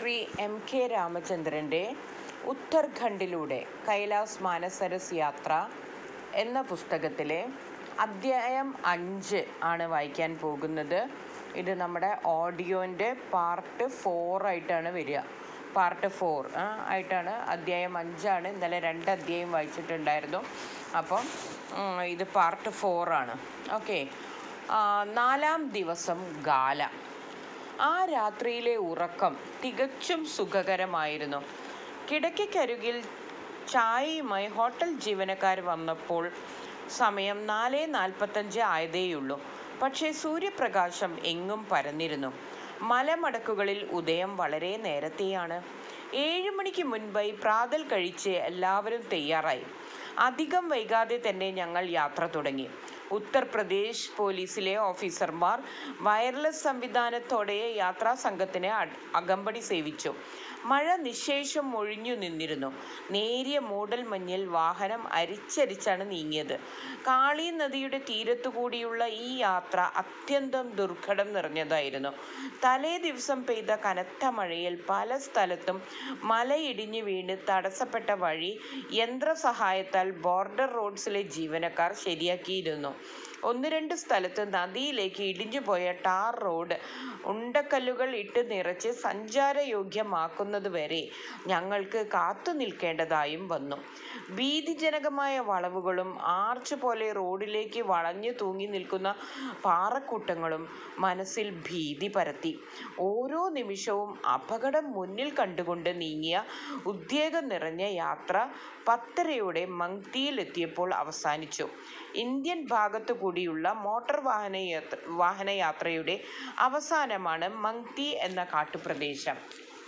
Shri M K രാമചന്ദ്രൻ്റെ ഉത്തർഖണ്ഡിലൂടെ കൈലാസ് മാനസരസ് യാത്ര എന്ന പുസ്തകത്തിലെ അദ്ധ്യായം അഞ്ച് ആണ് വായിക്കാൻ പോകുന്നത് ഇത് നമ്മുടെ ഓഡിയോൻ്റെ പാർട്ട് ഫോർ ആയിട്ടാണ് വരിക പാർട്ട് ഫോർ ആയിട്ടാണ് അദ്ധ്യായം അഞ്ചാണ് ഇന്നലെ രണ്ട് അദ്ധ്യായം വായിച്ചിട്ടുണ്ടായിരുന്നു അപ്പം ഉം, ഇത് പാർട്ട് ഫോറാണ് ഓക്കെ നാലാം ദിവസം ഗാല ആ രാത്രിയിലെ ഉറക്കം തികച്ചും സുഖകരമായിരുന്നു കിടക്കയ്ക്കരികിൽ ചായയുമായി ഹോട്ടൽ ജീവനക്കാർ വന്നപ്പോൾ സമയം നാല് നാൽപ്പത്തഞ്ച് ആയതേയുള്ളൂ പക്ഷേ സൂര്യപ്രകാശം എങ്ങും പരന്നിരുന്നു മലമടക്കുകളിൽ ഉദയം വളരെ നേരത്തെയാണ് ഏഴ് മണിക്ക് മുൻപായി പ്രാതൽ കഴിച്ച് എല്ലാവരും തയ്യാറായി അധികം വൈകാതെ തന്നെ ഞങ്ങൾ യാത്ര തുടങ്ങി ഉത്തർപ്രദേശ് പോലീസിലെ ഓഫീസർമാർ വയർലെസ് സംവിധാനത്തോടെ യാത്രാ സംഘത്തിന് അ- അകമ്പടി സേവിച്ചു മഴ നിശേഷം ഒഴിഞ്ഞു നിന്നിരുന്നു നേരിയ മൂടൽ മഞ്ഞിൽ വാഹനം അരിച്ചരിച്ചാണ് നീങ്ങിയത് കാളി നദിയുടെ തീരത്തുകൂടിയുള്ള ഈ യാത്ര അത്യന്തം ദുർഘടം നിറഞ്ഞതായിരുന്നു തലേ ദിവസം പെയ്ത കനത്ത മഴയിൽ പല സ്ഥലത്തും മലയിടിഞ്ഞു വീണ് തടസ്സപ്പെട്ട വഴി യന്ത്രസഹായത്താൽ ബോർഡർ റോഡ്സിലെ ജീവനക്കാർ ശരിയാക്കിയിരുന്നു ഒന്ന് രണ്ട് സ്ഥലത്ത് നദിയിലേക്ക് ഇടിഞ്ഞു പോയ ടാർ റോഡ് ഉണ്ടക്കല്ലുകൾ ഇട്ട് നിറച്ച് സഞ്ചാരയോഗ്യമാക്കുന്നത് വരെ ഞങ്ങൾക്ക് കാത്തു നിൽക്കേണ്ടതായും വന്നു ഭീതിജനകമായ വളവുകളും ആർച്ച് പോലെ റോഡിലേക്ക് വളഞ്ഞു തൂങ്ങി നിൽക്കുന്ന പാറക്കൂട്ടങ്ങളും മനസ്സിൽ ഭീതി പരത്തി ഓരോ നിമിഷവും അപകടം മുന്നിൽ കണ്ടുകൊണ്ട് നീങ്ങിയ ഉദ്വേഗം നിറഞ്ഞ യാത്ര പത്തരയോടെ മങ്തിയിലെത്തിയപ്പോൾ അവസാനിച്ചു ഇന്ത്യൻ ഭാഗത്തു കൂടിയുള്ള മോട്ടോർ വാഹന യാത്ര വാഹനയാത്രയുടെ അവസാനമാണ് മങ്തി എന്ന കാട്ടുപ്രദേശം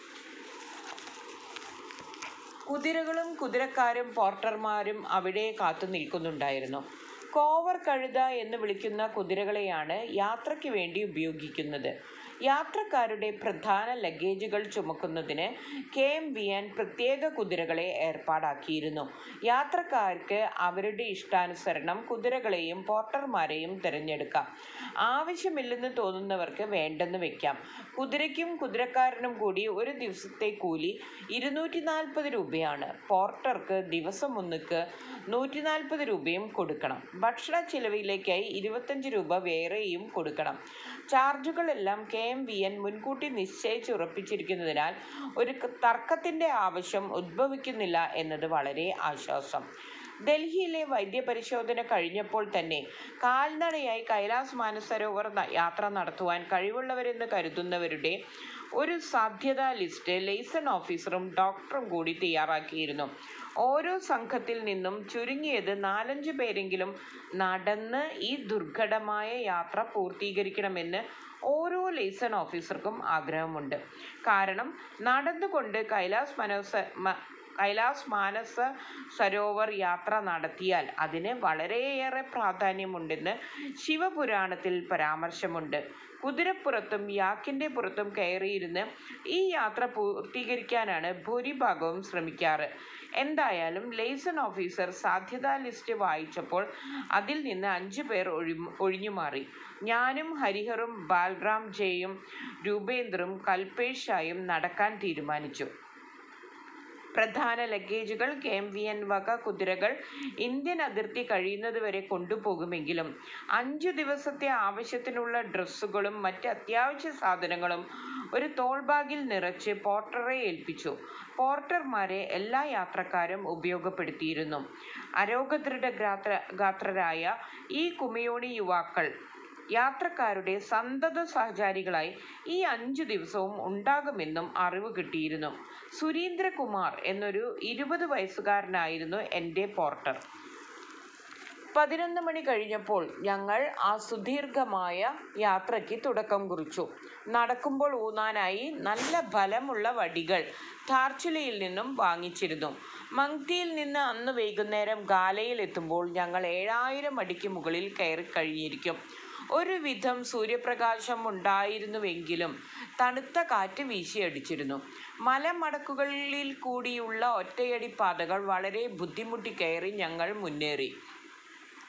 കുതിരകളും കുതിരക്കാരും പോർട്ടർമാരും അവിടെ കാത്തു നിൽക്കുന്നുണ്ടായിരുന്നു കോവർ കഴുത എന്ന് വിളിക്കുന്ന കുതിരകളെയാണ് യാത്രയ്ക്ക് വേണ്ടി ഉപയോഗിക്കുന്നത് യാത്രക്കാരുടെ പ്രധാന ലഗേജുകൾ ചുമക്കുന്നതിന് കെ എം വി എൻ പ്രത്യേക കുതിരകളെ ഏർപ്പാടാക്കിയിരുന്നു യാത്രക്കാർക്ക് അവരുടെ ഇഷ്ടാനുസരണം കുതിരകളെയും പോർട്ടർമാരെയും തിരഞ്ഞെടുക്കാം ആവശ്യമില്ലെന്ന് തോന്നുന്നവർക്ക് വേണ്ടെന്ന് വെക്കാം കുതിരയ്ക്കും കുതിരക്കാരനും കൂടി ഒരു ദിവസത്തെ കൂലി ഇരുന്നൂറ്റി നാൽപ്പത് രൂപയാണ് പോർട്ടർക്ക് ദിവസം ഒന്നുക്ക് നൂറ്റി നാൽപ്പത് രൂപയും കൊടുക്കണം ഭക്ഷണ ചിലവിലേക്കായി ഇരുപത്തഞ്ച് രൂപ വേറെയും കൊടുക്കണം ചാർജുകളെല്ലാം കെ എം വി എൻ മുൻകൂട്ടി നിശ്ചയിച്ചുറപ്പിച്ചിരിക്കുന്നതിനാൽ ഒരു ക- തർക്കത്തിൻ്റെ ആവശ്യം ഉദ്ഭവിക്കുന്നില്ല എന്നത് വളരെ ആശ്വാസം ഡൽഹിയിലെ വൈദ്യപരിശോധന കഴിഞ്ഞപ്പോൾ തന്നെ കാൽനടയായി കൈലാസ് മാനസരോവർ ന- യാത്ര നടത്തുവാൻ കഴിവുള്ളവരെന്ന് കരുതുന്നവരുടെ ഒരു സാധ്യതാ ലിസ്റ്റ് ലെയ്സൺ ഓഫീസറും ഡോക്ടറും കൂടി തയ്യാറാക്കിയിരുന്നു ഓരോ സംഘത്തിൽ നിന്നും ചുരുങ്ങിയത് നാലഞ്ച് പേരെങ്കിലും നടന്ന് ഈ ദുർഘടമായ യാത്ര പൂർത്തീകരിക്കണമെന്ന് ഓരോ ലെയ്സൺ ഓഫീസർക്കും ആഗ്രഹമുണ്ട് കാരണം നടന്നുകൊണ്ട് കൈലാസ് മനോസ മ- കൈലാസ് മാനസ സരോവർ യാത്ര നടത്തിയാൽ അതിന് വളരെയേറെ പ്രാധാന്യമുണ്ടെന്ന് ശിവപുരാണത്തിൽ പരാമർശമുണ്ട് കുതിരപ്പുറത്തും യാക്കിൻ്റെ പുറത്തും കയറിയിരുന്ന് ഈ യാത്ര പൂർത്തീകരിക്കാനാണ് ഭൂരിഭാഗവും ശ്രമിക്കാറ് എന്തായാലും ലെയ്സൺ ഓഫീസർ സാധ്യതാ ലിസ്റ്റ് വായിച്ചപ്പോൾ അതിൽ നിന്ന് അഞ്ചു പേർ ഒഴി ഒഴിഞ്ഞു മാറി ഞാനും ഹരിഹറും ബാൽറാം ജയും രൂപേന്ദ്രും കൽപേഷായും നടക്കാൻ തീരുമാനിച്ചു പ്രധാന ലഗേജുകൾ കെ എം വി എൻ വക കുതിരകൾ ഇന്ത്യൻ അതിർത്തി കഴിയുന്നതുവരെ കൊണ്ടുപോകുമെങ്കിലും അഞ്ചു ദിവസത്തെ ആവശ്യത്തിനുള്ള ഡ്രസ്സുകളും മറ്റ് അത്യാവശ്യ സാധനങ്ങളും ഒരു തോൾബാഗിൽ നിറച്ച് പോർട്ടറെ ഏൽപ്പിച്ചു പോർട്ടർമാരെ എല്ലാ യാത്രക്കാരും ഉപയോഗപ്പെടുത്തിയിരുന്നു അരോഗദൃഢ ഗാത്ര ഗാത്രരായ ഈ കുമിയോണി യുവാക്കൾ യാത്രക്കാരുടെ സന്തത സഹചാരികളായി ഈ അഞ്ചു ദിവസവും ഉണ്ടാകുമെന്നും അറിവ് കിട്ടിയിരുന്നു സുരീന്ദ്രകുമാർ എന്നൊരു ഇരുപത് വയസ്സുകാരനായിരുന്നു എൻ്റെ പോർട്ടർ പതിനൊന്ന് മണി കഴിഞ്ഞപ്പോൾ ഞങ്ങൾ ആ സുദീർഘമായ യാത്രയ്ക്ക് തുടക്കം കുറിച്ചു നടക്കുമ്പോൾ ഊന്നാനായി നല്ല ബലമുള്ള വടികൾ ധാർച്ചുലയിൽ നിന്നും വാങ്ങിച്ചിരുന്നു മങ്തിയിൽ നിന്ന് അന്ന് വൈകുന്നേരം ഗാലയിൽ എത്തുമ്പോൾ ഞങ്ങൾ ഏഴായിരം അടിക്ക് മുകളിൽ കയറി കഴിഞ്ഞിരിക്കും ഒരുവിധം സൂര്യപ്രകാശം ഉണ്ടായിരുന്നുവെങ്കിലും തണുത്ത കാറ്റ് വീശിയടിച്ചിരുന്നു മലമടക്കുകളിൽ കൂടിയുള്ള ഒറ്റയടി പാതകൾ വളരെ ബുദ്ധിമുട്ടി കയറി ഞങ്ങൾ മുന്നേറി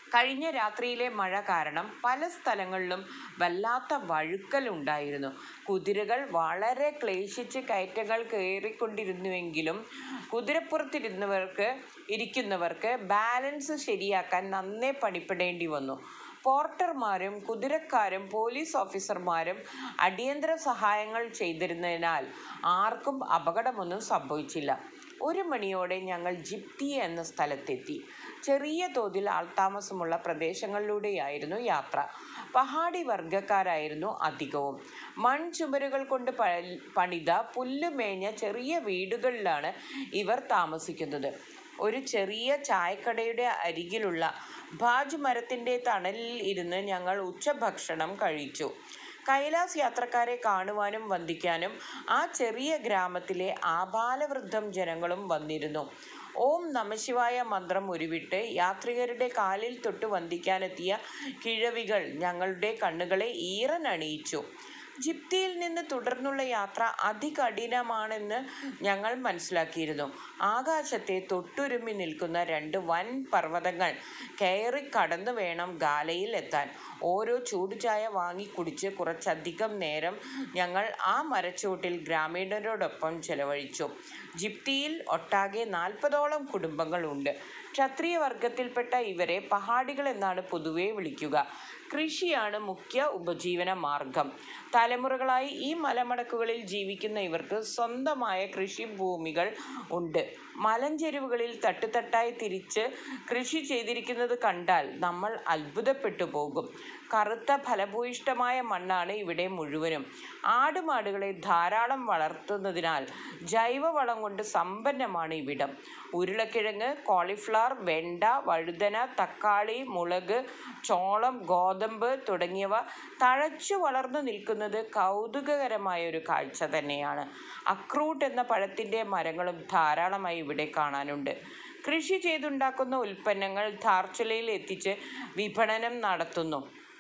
കഴിഞ്ഞ രാത്രിയിലെ മഴ കാരണം പല സ്ഥലങ്ങളിലും വല്ലാത്ത വഴുക്കലുണ്ടായിരുന്നു കുതിരകൾ വളരെ ക്ലേശിച്ച് കയറ്റങ്ങൾ കയറിക്കൊണ്ടിരുന്നുവെങ്കിലും കുതിരപ്പുറത്തിരുന്നവർക്ക് ഇരിക്കുന്നവർക്ക് ബാലൻസ് ശരിയാക്കാൻ നന്നേ പണിപ്പെടേണ്ടി വന്നു പോർട്ടർമാരും കുതിരക്കാരും പോലീസ് ഓഫീസർമാരും അടിയന്തര സഹായങ്ങൾ ചെയ്തിരുന്നതിനാൽ ആർക്കും അപകടമൊന്നും സംഭവിച്ചില്ല ഒരു മണിയോടെ ഞങ്ങൾ ജിപ്തി എന്ന സ്ഥലത്തെത്തി ചെറിയ തോതിൽ ആൾത്താമസമുള്ള പ്രദേശങ്ങളിലൂടെയായിരുന്നു യാത്ര പഹാടി വർഗക്കാരായിരുന്നു അധികവും മൺചുമരുകൾ കൊണ്ട് പ- പണിത പുല്ലുമേഞ്ഞ ചെറിയ വീടുകളിലാണ് ഇവർ താമസിക്കുന്നത് ഒരു ചെറിയ ചായക്കടയുടെ അരികിലുള്ള ഭാജ് മരത്തിൻ്റെ തണലിൽ ഇരുന്ന് ഞങ്ങൾ ഉച്ചഭക്ഷണം കഴിച്ചു കൈലാസ് യാത്രക്കാരെ കാണുവാനും വന്ദിക്കാനും ആ ചെറിയ ഗ്രാമത്തിലെ ആബാലവൃദ്ധം ജനങ്ങളും വന്നിരുന്നു ഓം നമശിവായ മന്ത്രം ഉരുവിട്ട് യാത്രികരുടെ കാലിൽ തൊട്ട് വന്ദിക്കാനെത്തിയ കിഴവികൾ ഞങ്ങളുടെ കണ്ണുകളെ ഈറനണിയിച്ചു ജിപ്തിയിൽ നിന്ന് തുടർന്നുള്ള യാത്ര അതികഠിനമാണെന്ന് ഞങ്ങൾ മനസ്സിലാക്കിയിരുന്നു ആകാശത്തെ തൊട്ടുരുമ്മി നിൽക്കുന്ന രണ്ട് വൻ പർവ്വതങ്ങൾ കയറി കടന്നു വേണം ഗാലയിൽ എത്താൻ ഓരോ ചൂടുചായ വാങ്ങിക്കുടിച്ച് കുറച്ചധികം നേരം ഞങ്ങൾ ആ മരച്ചുവട്ടിൽ ഗ്രാമീണരോടൊപ്പം ചെലവഴിച്ചു ജിപ്തിയിൽ ഒട്ടാകെ നാൽപ്പതോളം കുടുംബങ്ങളുണ്ട് ക്ഷത്രിയ വർഗത്തിൽപ്പെട്ട ഇവരെ പഹാഡികൾ എന്നാണ് പൊതുവെ വിളിക്കുക കൃഷിയാണ് മുഖ്യ ഉപജീവന മാർഗം തലമുറകളായി ഈ മലമടക്കുകളിൽ ജീവിക്കുന്ന ഇവർക്ക് സ്വന്തമായ കൃഷിഭൂമികൾ ഉണ്ട് മലഞ്ചെരുവുകളിൽ തട്ടുതട്ടായി തിരിച്ച് കൃഷി ചെയ്തിരിക്കുന്നത് കണ്ടാൽ നമ്മൾ അത്ഭുതപ്പെട്ടു പോകും കറുത്ത ഫലഭൂയിഷ്ടമായ മണ്ണാണ് ഇവിടെ മുഴുവനും ആടുമാടുകളെ ധാരാളം വളർത്തുന്നതിനാൽ ജൈവവളം കൊണ്ട് സമ്പന്നമാണ് ഇവിടം ഉരുളക്കിഴങ്ങ് കോളിഫ്ലവർ വെണ്ട വഴുതന തക്കാളി മുളക് ചോളം ഗോതമ്പ് തുടങ്ങിയവ തഴച്ചു വളർന്നു നിൽക്കുന്നത് കൗതുകകരമായ ഒരു കാഴ്ച തന്നെയാണ് അക്രൂട്ട് എന്ന പഴത്തിൻ്റെ മരങ്ങളും ധാരാളമായി ഇവിടെ കാണാനുണ്ട് കൃഷി ചെയ്തുണ്ടാക്കുന്ന ഉൽപ്പന്നങ്ങൾ ധാർച്ചുലയിൽ എത്തിച്ച് വിപണനം നടത്തുന്നു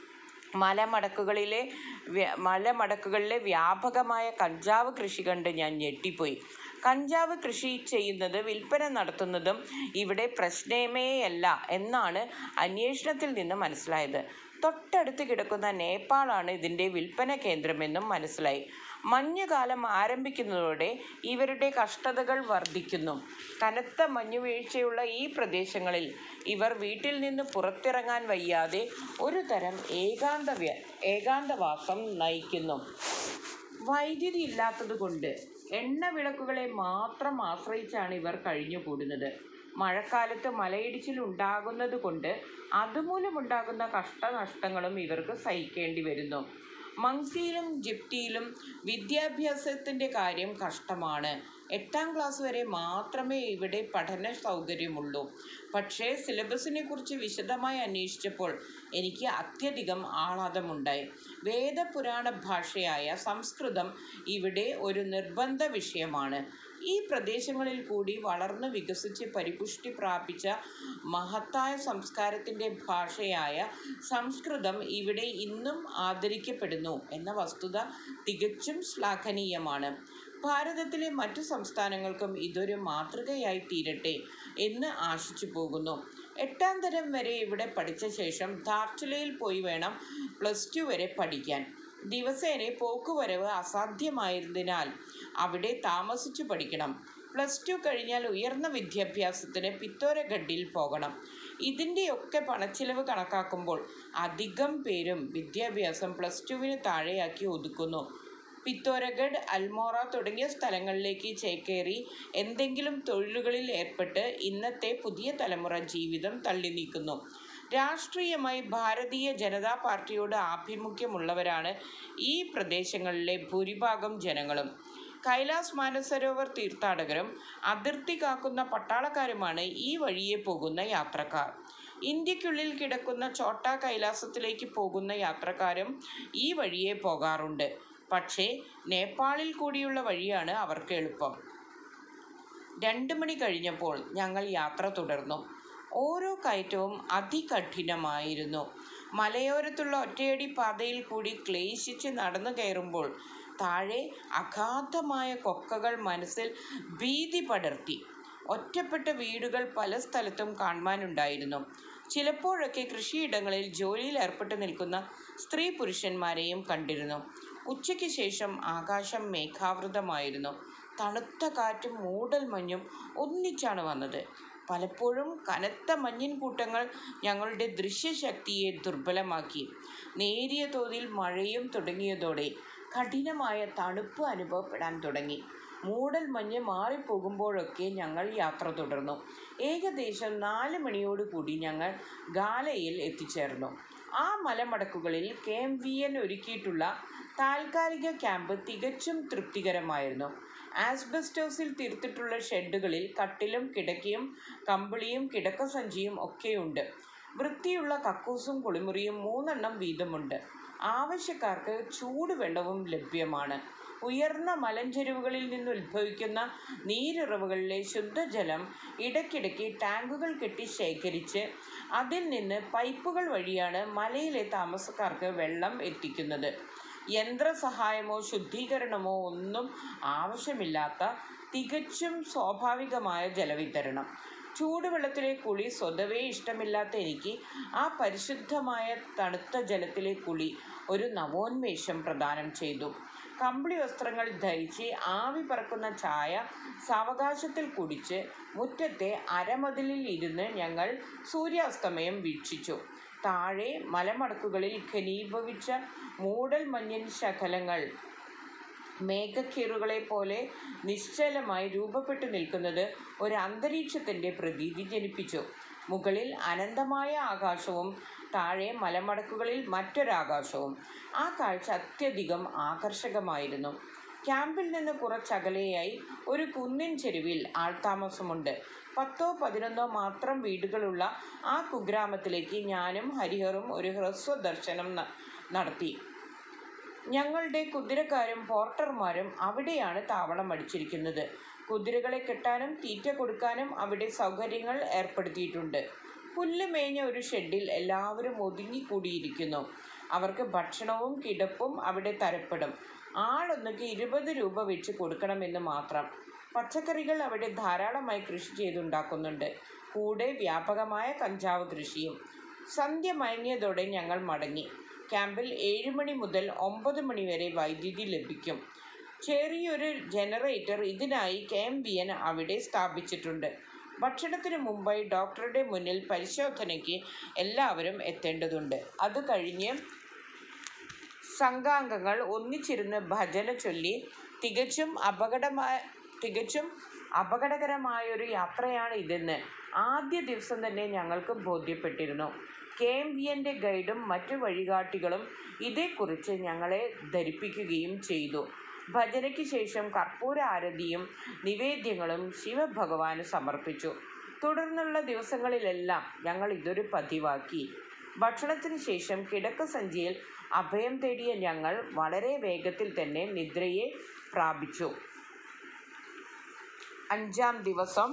മലമടക്കുകളിലെ വ്യ- മലമടക്കുകളിലെ വ്യാപകമായ കഞ്ചാവ് കൃഷി കണ്ട് ഞാൻ ഞെട്ടിപ്പോയി കഞ്ചാവ് കൃഷി ചെയ്യുന്നത് വിൽപ്പന നടത്തുന്നതും ഇവിടെ പ്രശ്നമേയല്ല എന്നാണ് അന്വേഷണത്തിൽ നിന്ന് മനസ്സിലായത് തൊട്ടടുത്ത് കിടക്കുന്ന നേപ്പാളാണ് ഇതിൻ്റെ വിൽപ്പന കേന്ദ്രമെന്നും മനസ്സിലായി മഞ്ഞുകാലം ആരംഭിക്കുന്നതോടെ ഇവരുടെ കഷ്ടതകൾ വർദ്ധിക്കുന്നു കനത്ത മഞ്ഞുവീഴ്ചയുള്ള ഈ പ്രദേശങ്ങളിൽ ഇവർ വീട്ടിൽ നിന്ന് പുറത്തിറങ്ങാൻ വയ്യാതെ ഒരു തരം ഏകാന്ത വ്യ- ഏകാന്തവാസം നയിക്കുന്നു വൈദ്യുതി ഇല്ലാത്തതുകൊണ്ട് എണ്ണ വിളക്കുകളെ മാത്രം ആശ്രയിച്ചാണ് ഇവർ കഴിഞ്ഞുകൂടുന്നത് മഴക്കാലത്ത് മലയിടിച്ചിൽ ഉണ്ടാകുന്നത് കൊണ്ട് അതുമൂലമുണ്ടാകുന്ന കഷ്ടനഷ്ടങ്ങളും ഇവർക്ക് സഹിക്കേണ്ടി വരുന്നു മങ്സിയിലും ജിപ്തിയിലും വിദ്യാഭ്യാസത്തിൻ്റെ കാര്യം കഷ്ടമാണ് എട്ടാം ക്ലാസ് വരെ മാത്രമേ ഇവിടെ പഠന സൗകര്യമുള്ളൂ പക്ഷേ സിലബസിനെ കുറിച്ച് വിശദമായി അന്വേഷിച്ചപ്പോൾ എനിക്ക് അത്യധികം ആഹ്ലാദമുണ്ടായി വേദപുരാണ ഭാഷയായ സംസ്കൃതം ഇവിടെ ഒരു നിർബന്ധ വിഷയമാണ് ഈ പ്രദേശങ്ങളിൽ കൂടി വളർന്നു വികസിച്ച് പരിപുഷ്ടി പ്രാപിച്ച മഹത്തായ സംസ്കാരത്തിൻ്റെ ഭാഷയായ സംസ്കൃതം ഇവിടെ ഇന്നും ആദരിക്കപ്പെടുന്നു എന്ന വസ്തുത തികച്ചും ശ്ലാഘനീയമാണ് ഭാരതത്തിലെ മറ്റു സംസ്ഥാനങ്ങൾക്കും ഇതൊരു മാതൃകയായി തീരട്ടെ എന്ന് ആശിച്ചു പോകുന്നു എട്ടാം തരം വരെ ഇവിടെ പഠിച്ച ശേഷം ധാർച്ചുലയിൽ പോയി വേണം പ്ലസ് ടു വരെ പഠിക്കാൻ ദിവസേന പോക്കുവരവ് അസാധ്യമായതിനാൽ അവിടെ താമസിച്ചു പഠിക്കണം പ്ലസ് ടു കഴിഞ്ഞാൽ ഉയർന്ന വിദ്യാഭ്യാസത്തിന് പിത്തോരഗഡിൽ പോകണം ഇതിൻ്റെയൊക്കെ പണച്ചിലവ് കണക്കാക്കുമ്പോൾ അധികം പേരും വിദ്യാഭ്യാസം പ്ലസ് ടുവിന് താഴെയാക്കി ഒതുക്കുന്നു പിത്തോരഗഡ് അൽമോറ തുടങ്ങിയ സ്ഥലങ്ങളിലേക്ക് ചേക്കേറി എന്തെങ്കിലും തൊഴിലുകളിൽ ഏർപ്പെട്ട് ഇന്നത്തെ പുതിയ തലമുറ ജീവിതം തള്ളി നീക്കുന്നു രാഷ്ട്രീയമായി ഭാരതീയ ജനതാ പാർട്ടിയോട് ആഭിമുഖ്യമുള്ളവരാണ് ഈ പ്രദേശങ്ങളിലെ ഭൂരിഭാഗം ജനങ്ങളും കൈലാസ് മാനസരോവർ തീർത്ഥാടകരും അതിർത്തി കാക്കുന്ന പട്ടാളക്കാരുമാണ് ഈ വഴിയെ പോകുന്ന യാത്രക്കാർ ഇന്ത്യക്കുള്ളിൽ കിടക്കുന്ന ചോട്ടാ കൈലാസത്തിലേക്ക് പോകുന്ന യാത്രക്കാരും ഈ വഴിയെ പോകാറുണ്ട് പക്ഷേ നേപ്പാളിൽ കൂടിയുള്ള വഴിയാണ് അവർക്ക് എളുപ്പം രണ്ട് മണി കഴിഞ്ഞപ്പോൾ ഞങ്ങൾ യാത്ര തുടർന്നു ഓരോ കയറ്റവും അതികഠിനമായിരുന്നു മലയോരത്തുള്ള ഒറ്റയടി പാതയിൽ കൂടി ക്ലേശിച്ച് നടന്നു കയറുമ്പോൾ താഴെ അഗാധമായ കൊക്കകൾ മനസ്സിൽ ഭീതി പടർത്തി ഒറ്റപ്പെട്ട വീടുകൾ പല സ്ഥലത്തും കാണുവാനുണ്ടായിരുന്നു ചിലപ്പോഴൊക്കെ കൃഷിയിടങ്ങളിൽ ജോലിയിൽ ഏർപ്പെട്ടു നിൽക്കുന്ന സ്ത്രീ പുരുഷന്മാരെയും കണ്ടിരുന്നു ഉച്ചയ്ക്ക് ശേഷം ആകാശം മേഘാവൃതമായിരുന്നു തണുത്ത കാറ്റും മൂടൽ മഞ്ഞും ഒന്നിച്ചാണ് വന്നത് പലപ്പോഴും കനത്ത മഞ്ഞിൻ കൂട്ടങ്ങൾ ഞങ്ങളുടെ ദൃശ്യശക്തിയെ ദുർബലമാക്കി നേരിയ തോതിൽ മഴയും തുടങ്ങിയതോടെ കഠിനമായ തണുപ്പ് അനുഭവപ്പെടാൻ തുടങ്ങി മൂടൽ മഞ്ഞ് മാറിപ്പോകുമ്പോഴൊക്കെ ഞങ്ങൾ യാത്ര തുടർന്നു ഏകദേശം നാല് മണിയോടുകൂടി ഞങ്ങൾ ഗാലയിൽ എത്തിച്ചേർന്നു ആ മലമടക്കുകളിൽ കെ എം വി എൻ ഒരുക്കിയിട്ടുള്ള താൽക്കാലിക ക്യാമ്പ് തികച്ചും തൃപ്തികരമായിരുന്നു ആസ്ബസ്റ്റോസിൽ തീർത്തിട്ടുള്ള ഷെഡുകളിൽ കട്ടിലും കിടക്കയും കമ്പിളിയും കിടക്കസഞ്ചിയും ഒക്കെയുണ്ട് വൃത്തിയുള്ള കക്കൂസും കുളിമുറിയും മൂന്നെണ്ണം വീതമുണ്ട് ആവശ്യക്കാർക്ക് ചൂടുവെള്ളവും ലഭ്യമാണ് ഉയർന്ന മലഞ്ചെരുവുകളിൽ നിന്ന് ഉത്ഭവിക്കുന്ന നീരുറവുകളിലെ ശുദ്ധജലം ഇടയ്ക്കിടയ്ക്ക് ടാങ്കുകൾ കെട്ടി ശേഖരിച്ച് അതിൽ നിന്ന് പൈപ്പുകൾ വഴിയാണ് മലയിലെ താമസക്കാർക്ക് വെള്ളം എത്തിക്കുന്നത് യന്ത്രസഹായമോ ശുദ്ധീകരണമോ ഒന്നും ആവശ്യമില്ലാത്ത തികച്ചും സ്വാഭാവികമായ ജലവിതരണം ചൂടുവെള്ളത്തിലെ കുളി സ്വതവേ ഇഷ്ടമില്ലാത്ത എനിക്ക് ആ പരിശുദ്ധമായ തണുത്ത ജലത്തിലെ കുളി ഒരു നവോന്മേഷം പ്രദാനം ചെയ്തു കമ്പിളി വസ്ത്രങ്ങൾ ധരിച്ച് ആവി പറക്കുന്ന ചായ സാവകാശത്തിൽ കുടിച്ച് മുറ്റത്തെ അരമതിലിൽ ഇരുന്ന് ഞങ്ങൾ സൂര്യാസ്തമയം വീക്ഷിച്ചു താഴെ മലമടക്കുകളിൽ ഘനീഭവിച്ച മൂടൽ മഞ്ഞിൻ ശകലങ്ങൾ മേഘക്കീറുകളെ പോലെ നിശ്ചലമായി രൂപപ്പെട്ടു നിൽക്കുന്നത് ഒരു അന്തരീക്ഷത്തിൻ്റെ പ്രതീതി ജനിപ്പിച്ചു മുകളിൽ അനന്തമായ ആകാശവും താഴെ മലമടക്കുകളിൽ മറ്റൊരാകാശവും ആ കാഴ്ച അത്യധികം ആകർഷകമായിരുന്നു ക്യാമ്പിൽ നിന്ന് കുറച്ചകലെയായി ഒരു കുന്നിൻ ചെരുവിൽ ആൾതാമസമുണ്ട് പത്തോ പതിനൊന്നോ മാത്രം വീടുകളുള്ള ആ കുഗ്രാമത്തിലേക്ക് ഞാനും ഹരിഹറും ഒരു ഹ്രസ്വ ദർശനം നടത്തി ഞങ്ങളുടെ കുതിരക്കാരും പോർട്ടർമാരും അവിടെയാണ് താവളം അടിച്ചിരിക്കുന്നത് കുതിരകളെ കെട്ടാനും തീറ്റ കൊടുക്കാനും അവിടെ സൗകര്യങ്ങൾ ഏർപ്പെടുത്തിയിട്ടുണ്ട് പുല്ല് മേഞ്ഞ ഒരു ഷെഡിൽ എല്ലാവരും ഒതുങ്ങിക്കൂടിയിരിക്കുന്നു അവർക്ക് ഭക്ഷണവും കിടപ്പും അവിടെ തരപ്പെടും ആളൊന്നുക്ക് ഇരുപത് രൂപ വെച്ച് കൊടുക്കണമെന്ന് മാത്രം പച്ചക്കറികൾ അവിടെ ധാരാളമായി കൃഷി ചെയ്തുണ്ടാക്കുന്നുണ്ട് കൂടെ വ്യാപകമായ കഞ്ചാവ് കൃഷിയും സന്ധ്യ മയങ്ങിയതോടെ ഞങ്ങൾ മടങ്ങി ക്യാമ്പിൽ ഏഴ് മണി മുതൽ ഒമ്പത് മണി വരെ വൈദ്യുതി ലഭിക്കും ചെറിയൊരു ജനറേറ്റർ ഇതിനായി കെ എം ബി എൻ അവിടെ സ്ഥാപിച്ചിട്ടുണ്ട് ഭക്ഷണത്തിന് മുമ്പായി ഡോക്ടറുടെ മുന്നിൽ പരിശോധനയ്ക്ക് എല്ലാവരും എത്തേണ്ടതുണ്ട് അത് കഴിഞ്ഞ് സംഘാംഗങ്ങൾ ഒന്നിച്ചിരുന്ന് ഭജന ചൊല്ലി തികച്ചും അപകടമായ തികച്ചും അപകടകരമായൊരു യാത്രയാണ് ഇതെന്ന് ആദ്യ ദിവസം തന്നെ ഞങ്ങൾക്ക് ബോധ്യപ്പെട്ടിരുന്നു കെ എം വി എൻ്റെ ഗൈഡും മറ്റു വഴികാട്ടികളും ഇതേക്കുറിച്ച് ഞങ്ങളെ ധരിപ്പിക്കുകയും ചെയ്തു ഭജനയ്ക്ക് ശേഷം കർപ്പൂര ആരതിയും നിവേദ്യങ്ങളും ശിവഭഗവാന് സമർപ്പിച്ചു തുടർന്നുള്ള ദിവസങ്ങളിലെല്ലാം ഞങ്ങൾ ഇതൊരു പതിവാക്കി ഭക്ഷണത്തിന് ശേഷം കിടക്കസഞ്ചിയിൽ അഭയം തേടിയ ഞങ്ങൾ വളരെ വേഗത്തിൽ തന്നെ നിദ്രയെ പ്രാപിച്ചു അഞ്ചാം ദിവസം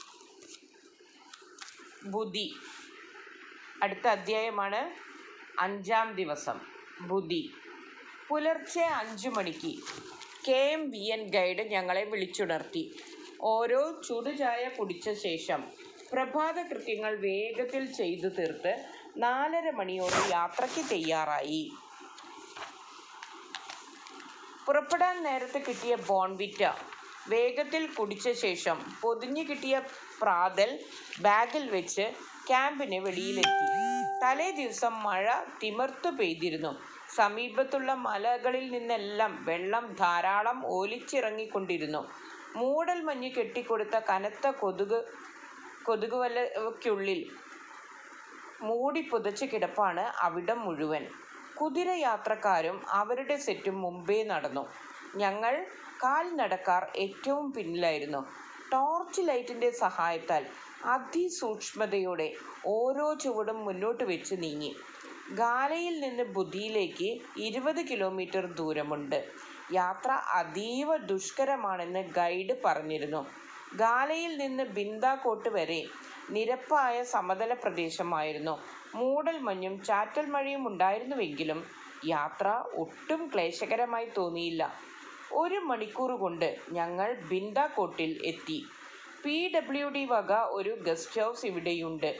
ബുധി അടുത്ത അധ്യായമാണ് അഞ്ചാം ദിവസം ബുധി പുലർച്ചെ അഞ്ചു മണിക്ക് K M V N guide ഞങ്ങളെ വിളിച്ചുണർത്തി ഓരോ ചുടുചായ കുടിച്ച ശേഷം പ്രഭാത കൃത്യങ്ങൾ വേഗത്തിൽ ചെയ്തു തീർത്ത് നാലര മണിയോടെ യാത്രയ്ക്ക് തയ്യാറായി പുറപ്പെടാൻ നേരത്തെ കിട്ടിയ ബോൺവിറ്റ വേഗത്തിൽ കുടിച്ച ശേഷം പൊതിഞ്ഞു കിട്ടിയ പ്രാതൽ ബാഗിൽ വെച്ച് ക്യാമ്പിന് വെളിയിലെത്തി തലേ ദിവസം മഴ തിമിർത്തു പെയ്തിരുന്നു സമീപത്തുള്ള മലകളിൽ നിന്നെല്ലാം വെള്ളം ധാരാളം ഒലിച്ചിറങ്ങിക്കൊണ്ടിരുന്നു മൂടൽ മഞ്ഞ് കെട്ടിക്കൊടുത്ത കനത്ത കൊതുക് കൊതുകുവലയ്ക്കുള്ളിൽ മൂടി പുതച്ച് കിടപ്പാണ് അവിടം മുഴുവൻ കുതിരയാത്രക്കാരും അവരുടെ സെറ്റും മുമ്പേ നടന്നു ഞങ്ങൾ കാൽനടക്കാർ ഏറ്റവും പിന്നിലായിരുന്നു ടോർച്ച് ലൈറ്റിൻ്റെ സഹായത്താൽ അതിസൂക്ഷ്മതയോടെ ഓരോ ചുവടും മുന്നോട്ട് വെച്ച് നീങ്ങി ഗാലയിൽ നിന്ന് ബുദ്ധിയിലേക്ക് ഇരുപത് കിലോമീറ്റർ ദൂരമുണ്ട് യാത്ര അതീവ ദുഷ്കരമാണെന്ന് ഗൈഡ് പറഞ്ഞിരുന്നു ഗാലയിൽ നിന്ന് ബിന്ദാക്കോട്ട് വരെ നിരപ്പായ സമതല പ്രദേശമായിരുന്നു മൂടൽ മഞ്ഞും ചാറ്റൽ മഴയും ഉണ്ടായിരുന്നുവെങ്കിലും യാത്ര ഒട്ടും ക്ലേശകരമായി തോന്നിയില്ല ഒരു മണിക്കൂർ കൊണ്ട് ഞങ്ങൾ ബിന്ദാക്കോട്ടിൽ എത്തി പി ഡബ്ല്യു ഡി വക ഒരു ഗസ്റ്റ് ഹൗസ് ഇവിടെയുണ്ട്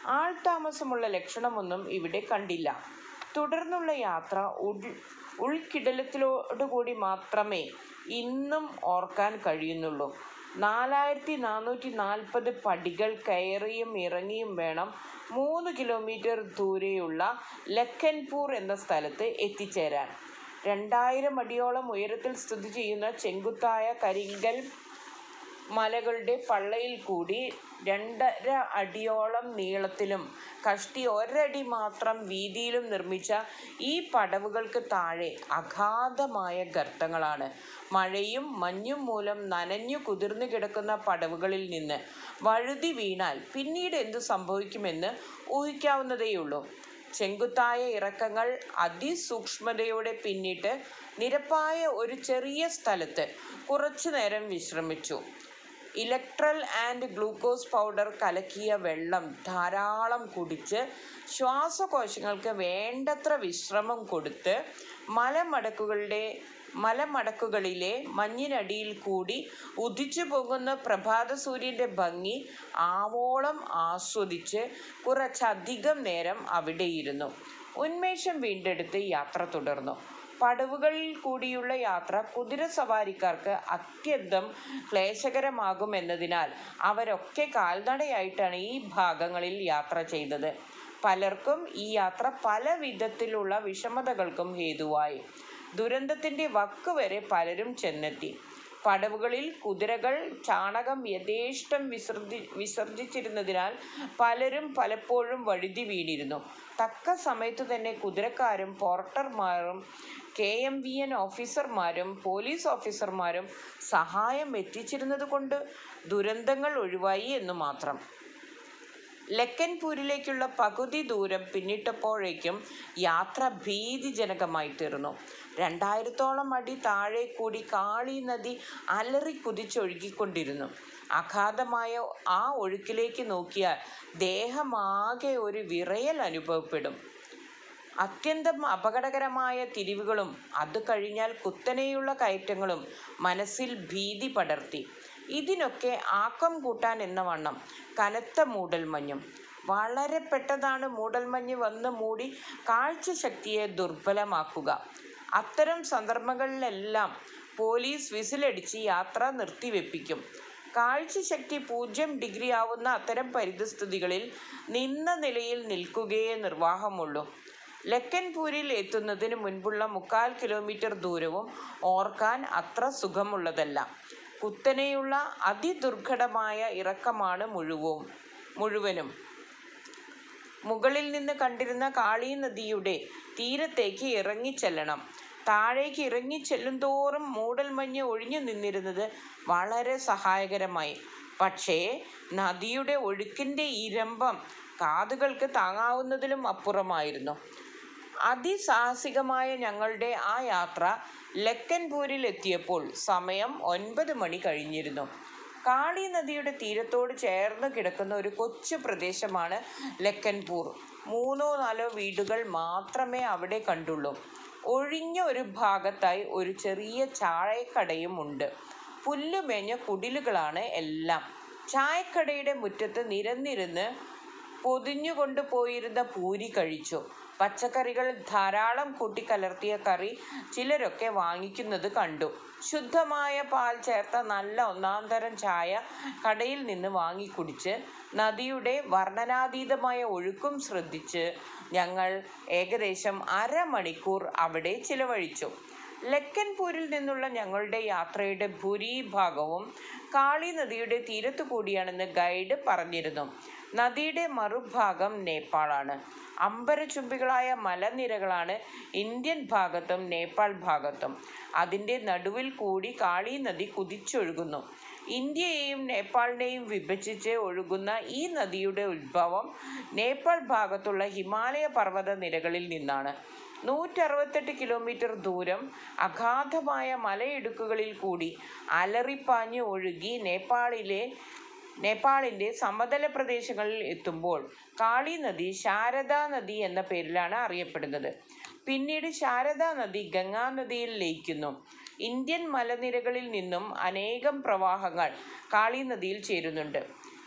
ആൾതാമസമുള്ള ലക്ഷണമൊന്നും ഇവിടെ കണ്ടില്ല തുടർന്നുള്ള യാത്ര ഉൾ ഉൾക്കിടലത്തിലോടുകൂടി മാത്രമേ ഇന്നും ഓർക്കാൻ കഴിയുന്നുള്ളൂ നാലായിരത്തി നാനൂറ്റി നാൽപ്പത് പടികൾ കയറിയും ഇറങ്ങിയും വേണം മൂന്ന് കിലോമീറ്റർ ദൂരെയുള്ള ലഖൻപൂർ എന്ന സ്ഥലത്ത് എത്തിച്ചേരാൻ രണ്ടായിരം അടിയോളം ഉയരത്തിൽ സ്ഥിതി ചെയ്യുന്ന ചെങ്കുത്തായ കരിങ്കൽ മലകളുടെ പള്ളയിൽ കൂടി രണ്ടര അടിയോളം നീളത്തിലും കഷ്ടി ഒരടി മാത്രം വീതിയിലും നിർമ്മിച്ച ഈ പടവുകൾക്ക് താഴെ അഗാധമായ ഗർത്തങ്ങളാണ് മഴയും മഞ്ഞും മൂലം നനഞ്ഞു കുതിർന്നു കിടക്കുന്ന പടവുകളിൽ നിന്ന് വഴുതി വീണാൽ പിന്നീട് എന്തു സംഭവിക്കുമെന്ന് ഊഹിക്കാവുന്നതേയുള്ളൂ ചെങ്കുത്തായ ഇറക്കങ്ങൾ അതിസൂക്ഷ്മതയോടെ പിന്നിട്ട് നിരപ്പായ ഒരു ചെറിയ സ്ഥലത്ത് കുറച്ചു നേരം വിശ്രമിച്ചു ഇലക്ട്രൽ ആൻഡ് ഗ്ലൂക്കോസ് പൗഡർ കലക്കിയ വെള്ളം ധാരാളം കുടിച്ച് ശ്വാസകോശങ്ങൾക്ക് വേണ്ടത്ര വിശ്രമം കൊടുത്ത് മലമടക്കുകളുടെ മലമടക്കുകളിലെ മഞ്ഞിനടിയിൽ കൂടി ഉദിച്ചു പോകുന്ന പ്രഭാത സൂര്യൻ്റെ ഭംഗി ആവോളം ആസ്വദിച്ച് കുറച്ചധികം നേരം അവിടെയിരുന്നു ഉന്മേഷം വീണ്ടെടുത്ത് യാത്ര തുടർന്നു പടവുകളിൽ കൂടിയുള്ള യാത്ര കുതിര സവാരിക്കാർക്ക് അത്യന്തം ക്ലേശകരമാകുമെന്നതിനാൽ അവരൊക്കെ കാൽനടയായിട്ടാണ് ഈ ഭാഗങ്ങളിൽ യാത്ര ചെയ്തത് പലർക്കും ഈ യാത്ര പല വിധത്തിലുള്ള വിഷമതകൾക്കും ഹേതുവായി ദുരന്തത്തിൻ്റെ വക്ക് വരെ പലരും ചെന്നെത്തി പടവുകളിൽ കുതിരകൾ ചാണകം യഥേഷ്ടം വിസർജി വിസർജിച്ചിരുന്നതിനാൽ പലരും പലപ്പോഴും വഴുതി വീണിരുന്നു തക്ക സമയത്തു തന്നെ കുതിരക്കാരും പോർട്ടർമാരും കെ എം വി എൻ ഓഫീസർമാരും പോലീസ് ഓഫീസർമാരും സഹായം എത്തിച്ചിരുന്നത് കൊണ്ട് ദുരന്തങ്ങൾ ഒഴിവായി എന്ന് മാത്രം ലക്കൻപൂരിലേക്കുള്ള പകുതി ദൂരം പിന്നിട്ടപ്പോഴേക്കും യാത്ര ഭീതിജനകമായി തീർന്നു രണ്ടായിരത്തോളം അടി താഴെ കൂടി കാളി നദി അലറി കുതിച്ചൊഴുകിക്കൊണ്ടിരുന്നു അഗാധമായ ആ ഒഴുക്കിലേക്ക് നോക്കിയാൽ ദേഹമാകെ ഒരു വിറയൽ അനുഭവപ്പെടും അത്യന്തം അപകടകരമായ തിരിവുകളും അത് കഴിഞ്ഞാൽ കുത്തനെയുള്ള കയറ്റങ്ങളും മനസ്സിൽ ഭീതി പടർത്തി ഇതിനൊക്കെ ആക്കം കൂട്ടാൻ എന്ന വണ്ണം കനത്ത മൂടൽമഞ്ഞും വളരെ പെട്ടതാണ് മൂടൽമഞ്ഞ് വന്ന് മൂടി കാഴ്ചശക്തിയെ ദുർബലമാക്കുക അത്തരം സന്ദർഭങ്ങളിലെല്ലാം പോലീസ് വിസിലടിച്ച് യാത്ര നിർത്തിവെപ്പിക്കും കാഴ്ചശക്തി പൂജ്യം ഡിഗ്രി ആവുന്ന അത്തരം പരിതസ്ഥിതികളിൽ നിന്ന നിലയിൽ നിൽക്കുകയേ നിർവാഹമുള്ളൂ ലക്കൻപൂരിൽ എത്തുന്നതിന് മുൻപുള്ള മുക്കാൽ കിലോമീറ്റർ ദൂരവും ഓർക്കാൻ അത്ര സുഖമുള്ളതല്ല കുത്തനെയുള്ള അതിദുർഘടമായ ഇറക്കമാണ് മുഴുവവും മുഴുവനും മുകളിൽ നിന്ന് കണ്ടിരുന്ന കാളി നദിയുടെ തീരത്തേക്ക് ഇറങ്ങിച്ചെല്ലണം താഴേക്ക് ഇറങ്ങിച്ചെല്ലും തോറും മൂടൽമഞ്ഞ് ഒഴിഞ്ഞു നിന്നിരുന്നത് വളരെ സഹായകരമായി പക്ഷേ നദിയുടെ ഒഴുക്കിൻ്റെ ഇരമ്പം കാതുകൾക്ക് താങ്ങാവുന്നതിലും അപ്പുറമായിരുന്നു അതിസാഹസികമായ ഞങ്ങളുടെ ആ യാത്ര ലക്കൻപൂരിൽ എത്തിയപ്പോൾ സമയം ഒൻപത് മണി കഴിഞ്ഞിരുന്നു കാളി നദിയുടെ തീരത്തോട് ചേർന്ന് കിടക്കുന്ന ഒരു കൊച്ചു പ്രദേശമാണ് ലക്കൻപൂർ മൂന്നോ നാലോ വീടുകൾ മാത്രമേ അവിടെ കണ്ടുള്ളൂ ഒഴിഞ്ഞ ഒരു ഭാഗത്തായി ഒരു ചെറിയ ചായക്കടയും ഉണ്ട് പുല്ലുമേഞ്ഞ കുടിലുകളാണ് എല്ലാം ചായക്കടയുടെ മുറ്റത്ത് നിരന്നിരുന്ന് പൊതിഞ്ഞുകൊണ്ട് പോയിരുന്ന പൂരി കഴിച്ചു പച്ചക്കറികൾ ധാരാളം കൂട്ടിക്കലർത്തിയ കറി ചിലരൊക്കെ വാങ്ങിക്കുന്നത് കണ്ടു ശുദ്ധമായ പാൽ ചേർത്ത നല്ല ഒന്നാം തരം ചായ കടയിൽ നിന്ന് വാങ്ങിക്കുടിച്ച് നദിയുടെ വർണ്ണനാതീതമായ ഒഴുക്കും ശ്രദ്ധിച്ച് ഞങ്ങൾ ഏകദേശം അരമണിക്കൂർ അവിടെ ചിലവഴിച്ചു ലക്കൻപൂരിൽ നിന്നുള്ള ഞങ്ങളുടെ യാത്രയുടെ ഭൂരിഭാഗവും കാളി നദിയുടെ തീരത്തു കൂടിയാണെന്ന് ഗൈഡ് പറഞ്ഞിരുന്നു നദിയുടെ മറുഭാഗം നേപ്പാളാണ് അമ്പരചുംബികളായ മലനിരകളാണ് ഇന്ത്യൻ ഭാഗത്തും നേപ്പാൾ ഭാഗത്തും അതിൻ്റെ നടുവിൽ കൂടി കാളി നദി കുതിച്ചൊഴുകുന്നു ഇന്ത്യയെയും നേപ്പാളിനെയും വിഭജിച്ച് ഒഴുകുന്ന ഈ നദിയുടെ ഉത്ഭവം നേപ്പാൾ ഭാഗത്തുള്ള ഹിമാലയ പർവ്വത നിരകളിൽ നിന്നാണ് നൂറ്ററുപത്തെട്ട് കിലോമീറ്റർ ദൂരം അഗാധമായ മലയിടുക്കുകളിൽ കൂടി അലറിപ്പാഞ്ഞ് ഒഴുകി നേപ്പാളിലെ നേപ്പാളിൻ്റെ സമതല പ്രദേശങ്ങളിൽ എത്തുമ്പോൾ കാളി നദി ശാരദാ നദി എന്ന പേരിലാണ് അറിയപ്പെടുന്നത് പിന്നീട് ശാരദാ നദി ഗംഗാ നദിയിൽ ലയിക്കുന്നു ഇന്ത്യൻ മലനിരകളിൽ നിന്നും അനേകം പ്രവാഹങ്ങൾ കാളി നദിയിൽ ചേരുന്നുണ്ട്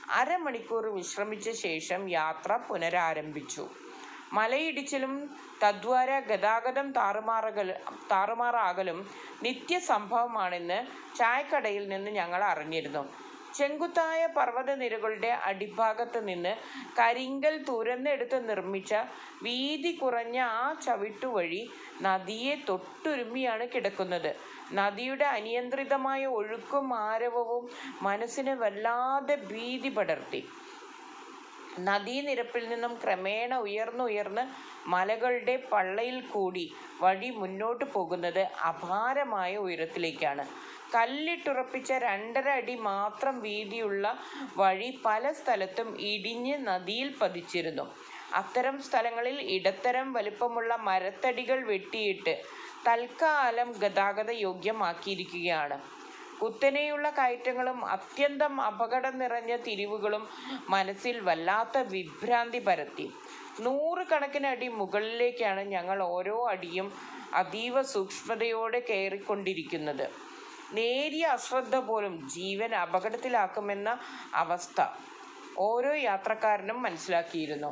അരമണിക്കൂർ വിശ്രമിച്ച ശേഷം യാത്ര പുനരാരംഭിച്ചു മലയിടിച്ചിലും തദ്വാര ഗതാഗതം താറുമാറകൽ താറുമാറാകലും നിത്യസംഭവമാണെന്ന് ചായക്കടയിൽ നിന്ന് ഞങ്ങൾ അറിഞ്ഞിരുന്നു ചെങ്കുത്തായ പർവ്വതനിരകളുടെ അടിഭാഗത്ത് നിന്ന് കരിങ്കൽ തുരന്നെടുത്ത് നിർമ്മിച്ച വീതി കുറഞ്ഞ ആ ചവിട്ടുവഴി നദിയെ തൊട്ടുരുമ്മിയാണ് കിടക്കുന്നത് നദിയുടെ അനിയന്ത്രിതമായ ഒഴുക്കും ആരവവും മനസ്സിനെ വല്ലാതെ ഭീതി പടർത്തി നദീനിരപ്പിൽ നിന്നും ക്രമേണ ഉയർന്നുയർന്ന് മലകളുടെ പള്ളയിൽ കൂടി വഴി മുന്നോട്ട് പോകുന്നത് അപാരമായ ഉയരത്തിലേക്കാണ് കല്ലിട്ടുറപ്പിച്ച രണ്ടര അടി മാത്രം വീതിയുള്ള വഴി പല സ്ഥലത്തും ഇടിഞ്ഞ് നദിയിൽ പതിച്ചിരുന്നു അത്തരം സ്ഥലങ്ങളിൽ ഇടത്തരം വലിപ്പമുള്ള മരത്തടികൾ വെട്ടിയിട്ട് തൽക്കാലം ഗതാഗത യോഗ്യമാക്കിയിരിക്കുകയാണ് കുത്തനെയുള്ള കയറ്റങ്ങളും അത്യന്തം അപകടം നിറഞ്ഞ തിരിവുകളും മനസ്സിൽ വല്ലാത്ത വിഭ്രാന്തി പരത്തി നൂറുകണക്കിന് അടി മുകളിലേക്കാണ് ഞങ്ങൾ ഓരോ അടിയും അതീവ സൂക്ഷ്മതയോടെ കയറിക്കൊണ്ടിരിക്കുന്നത് നേരിയ അശ്രദ്ധ പോലും ജീവൻ അപകടത്തിലാക്കുമെന്ന അവസ്ഥ ഓരോ യാത്രക്കാരനും മനസ്സിലാക്കിയിരുന്നു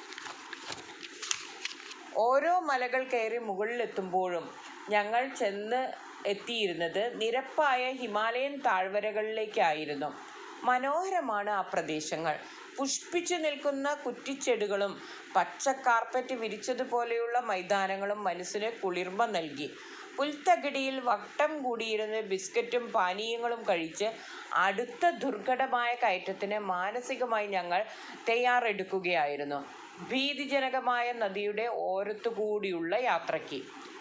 ഓരോ മലകൾ കയറി മുകളിലെത്തുമ്പോഴും ഞങ്ങൾ ചെന്ന് എത്തിയിരുന്നത് നിരപ്പായ ഹിമാലയൻ താഴ്വരകളിലേക്കായിരുന്നു മനോഹരമാണ് ആ പ്രദേശങ്ങൾ പുഷ്പിച്ചു നിൽക്കുന്ന കുറ്റിച്ചെടികളും പച്ച കാർപ്പറ്റ് വിരിച്ചതുപോലെയുള്ള മൈതാനങ്ങളും മനസ്സിന് കുളിർമ നൽകി പുൽത്തകിടിയിൽ വട്ടം കൂടിയിരുന്ന് ബിസ്ക്കറ്റും പാനീയങ്ങളും കഴിച്ച് അടുത്ത ദുർഘടമായ കയറ്റത്തിന് മാനസികമായി ഞങ്ങൾ തയ്യാറെടുക്കുകയായിരുന്നു ഭീതിജനകമായ നദിയുടെ ഓരത്തുകൂടിയുള്ള യാത്രയ്ക്ക്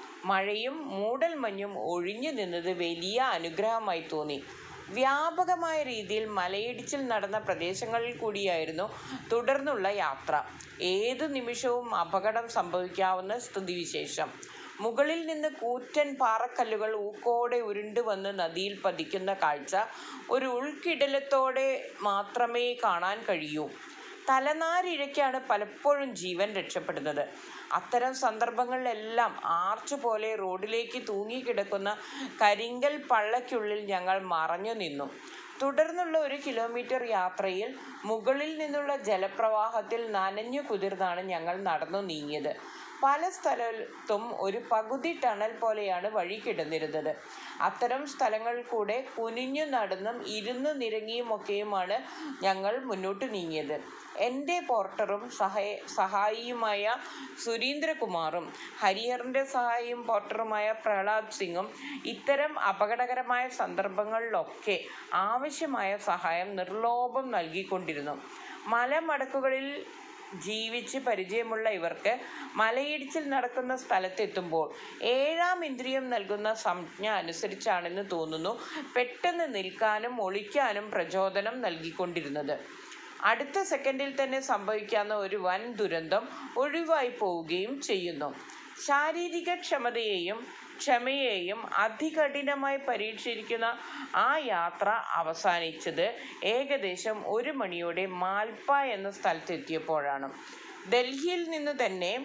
മഴയും മൂടൽമഞ്ഞും ഒഴിഞ്ഞു നിന്നത് വലിയ അനുഗ്രഹമായി തോന്നി വ്യാപകമായ രീതിയിൽ മലയിടിച്ചിൽ നടന്ന പ്രദേശങ്ങളിൽ കൂടിയായിരുന്നു തുടർന്നുള്ള യാത്ര ഏതു നിമിഷവും അപകടം സംഭവിക്കാവുന്ന സ്ഥിതിവിശേഷം മുകളിൽ നിന്ന് കൂറ്റൻ പാറക്കല്ലുകൾ ഊക്കോടെ ഉരുണ്ടു വന്ന് നദിയിൽ പതിക്കുന്ന കാഴ്ച ഒരു ഉൾക്കിടലത്തോടെ മാത്രമേ കാണാൻ കഴിയൂ തലനാരിഴയ്ക്കാണ് പലപ്പോഴും ജീവൻ രക്ഷപ്പെടുന്നത് അത്തരം സന്ദർഭങ്ങളിലെല്ലാം ആർച്ച് പോലെ റോഡിലേക്ക് തൂങ്ങിക്കിടക്കുന്ന കരിങ്കൽ പള്ളയ്ക്കുള്ളിൽ ഞങ്ങൾ മറഞ്ഞു നിന്നു തുടർന്നുള്ള ഒരു കിലോമീറ്റർ യാത്രയിൽ മുകളിൽ നിന്നുള്ള ജലപ്രവാഹത്തിൽ നനഞ്ഞു കുതിർന്നാണ് ഞങ്ങൾ നടന്നു നീങ്ങിയത് പല സ്ഥലത്തും ഒരു പകുതി ടണൽ പോലെയാണ് വഴി കിടന്നിരുന്നത് അത്തരം സ്ഥലങ്ങളിൽ കൂടെ കുനിഞ്ഞു നടന്നും ഇരുന്ന് നിരങ്ങിയുമൊക്കെയുമാണ് ഞങ്ങൾ മുന്നോട്ട് നീങ്ങിയത് എൻ്റെ പോർട്ടറും സഹായ സഹായിയുമായ സുരീന്ദ്രകുമാറും ഹരിഹറിൻ്റെ സഹായിയും പോർട്ടറുമായ പ്രഹ്ലാദ് സിംഗും ഇത്തരം അപകടകരമായ സന്ദർഭങ്ങളിലൊക്കെ ആവശ്യമായ സഹായം നിർലോഭം നൽകിക്കൊണ്ടിരുന്നു മലമടക്കുകളിൽ ജീവിച്ച് പരിചയമുള്ള ഇവർക്ക് മലയിടിച്ചിൽ നടക്കുന്ന സ്ഥലത്തെത്തുമ്പോൾ ഏഴാം ഇന്ദ്രിയം നൽകുന്ന സംജ്ഞ അനുസരിച്ചാണെന്ന് തോന്നുന്നു പെട്ടെന്ന് നിൽക്കാനും ഒളിക്കാനും പ്രചോദനം നൽകിക്കൊണ്ടിരുന്നത് അടുത്ത സെക്കൻഡിൽ തന്നെ സംഭവിക്കാവുന്ന ഒരു വൻ ദുരന്തം ഒഴിവായി പോവുകയും ചെയ്യുന്നു ശാരീരിക ക്ഷമതയെയും ക്ഷമയെയും അതികഠിനമായി പരീക്ഷിച്ചിരിക്കുന്ന ആ യാത്ര അവസാനിച്ചത് ഏകദേശം ഒരു മണിയോടെ മാൽപ്പ എന്ന സ്ഥലത്തെത്തിയപ്പോഴാണ് ഡൽഹിയിൽ നിന്ന് തന്നെ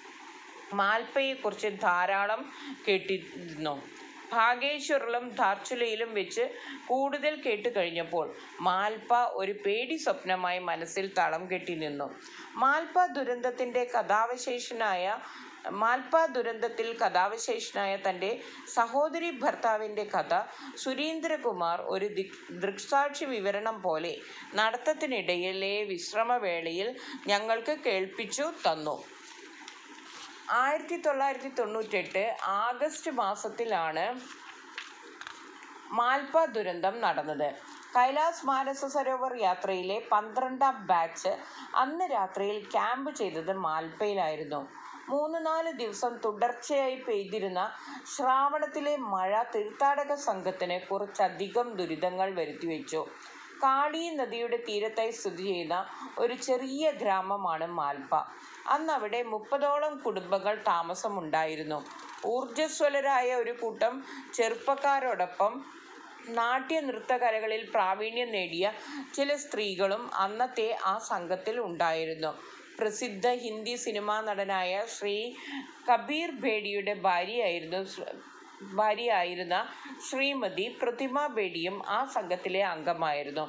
മാൽപ്പയെക്കുറിച്ച് ധാരാളം കേട്ടിരുന്നു ഭാഗേശ്വറിലും ധാർച്ചുലയിലും വെച്ച് കൂടുതൽ കേട്ട് കഴിഞ്ഞപ്പോൾ മാൽപ്പ ഒരു പേടി സ്വപ്നമായി മനസ്സിൽ തളം കെട്ടി നിന്നു മാൽപ്പ ദുരന്തത്തിൻ്റെ കഥാവശേഷനായ മാൽപ്പ ദുരന്തത്തിൽ കഥാവശേഷനായ തൻ്റെ സഹോദരി ഭർത്താവിൻ്റെ കഥ സുരീന്ദ്രകുമാർ ഒരു ദിക് ദൃക്സാക്ഷി വിവരണം പോലെ നടത്തത്തിനിടയിലെ വിശ്രമവേളയിൽ ഞങ്ങൾക്ക് കേൾപ്പിച്ചു തന്നു ആയിരത്തി തൊള്ളായിരത്തി തൊണ്ണൂറ്റെട്ട് ആഗസ്റ്റ് മാസത്തിലാണ് മാൽപ്പ ദുരന്തം നടന്നത് കൈലാസ് മാനസ സരോവർ യാത്രയിലെ പന്ത്രണ്ടാം ബാച്ച് അന്ന് രാത്രിയിൽ ക്യാമ്പ് ചെയ്തത് മാൽപ്പയിലായിരുന്നു മൂന്ന് നാല് ദിവസം തുടർച്ചയായി പെയ്തിരുന്ന ശ്രാവണത്തിലെ മഴ തീർത്ഥാടക സംഘത്തിന് കുറച്ചധികം ദുരിതങ്ങൾ വരുത്തിവെച്ചു കാളി നദിയുടെ തീരത്തായി സ്ഥിതി ചെയ്യുന്ന ഒരു ചെറിയ ഗ്രാമമാണ് മാൽപ്പ അന്ന് അവിടെ മുപ്പതോളം കുടുംബങ്ങൾ താമസമുണ്ടായിരുന്നു ഊർജ്ജസ്വലരായ ഒരു കൂട്ടം ചെറുപ്പക്കാരോടൊപ്പം നാട്യ നൃത്തകലകളിൽ പ്രാവീണ്യം നേടിയ ചില സ്ത്രീകളും അന്നത്തെ ആ സംഘത്തിൽ ഉണ്ടായിരുന്നു പ്രസിദ്ധ ഹിന്ദി സിനിമാ നടനായ ശ്രീ കബീർ ബേഡിയുടെ ഭാര്യയായിരുന്നു ശ്ര- ഭാര്യയായിരുന്ന ശ്രീമതി പ്രതിമ ബേഡിയും ആ സംഘത്തിലെ അംഗമായിരുന്നു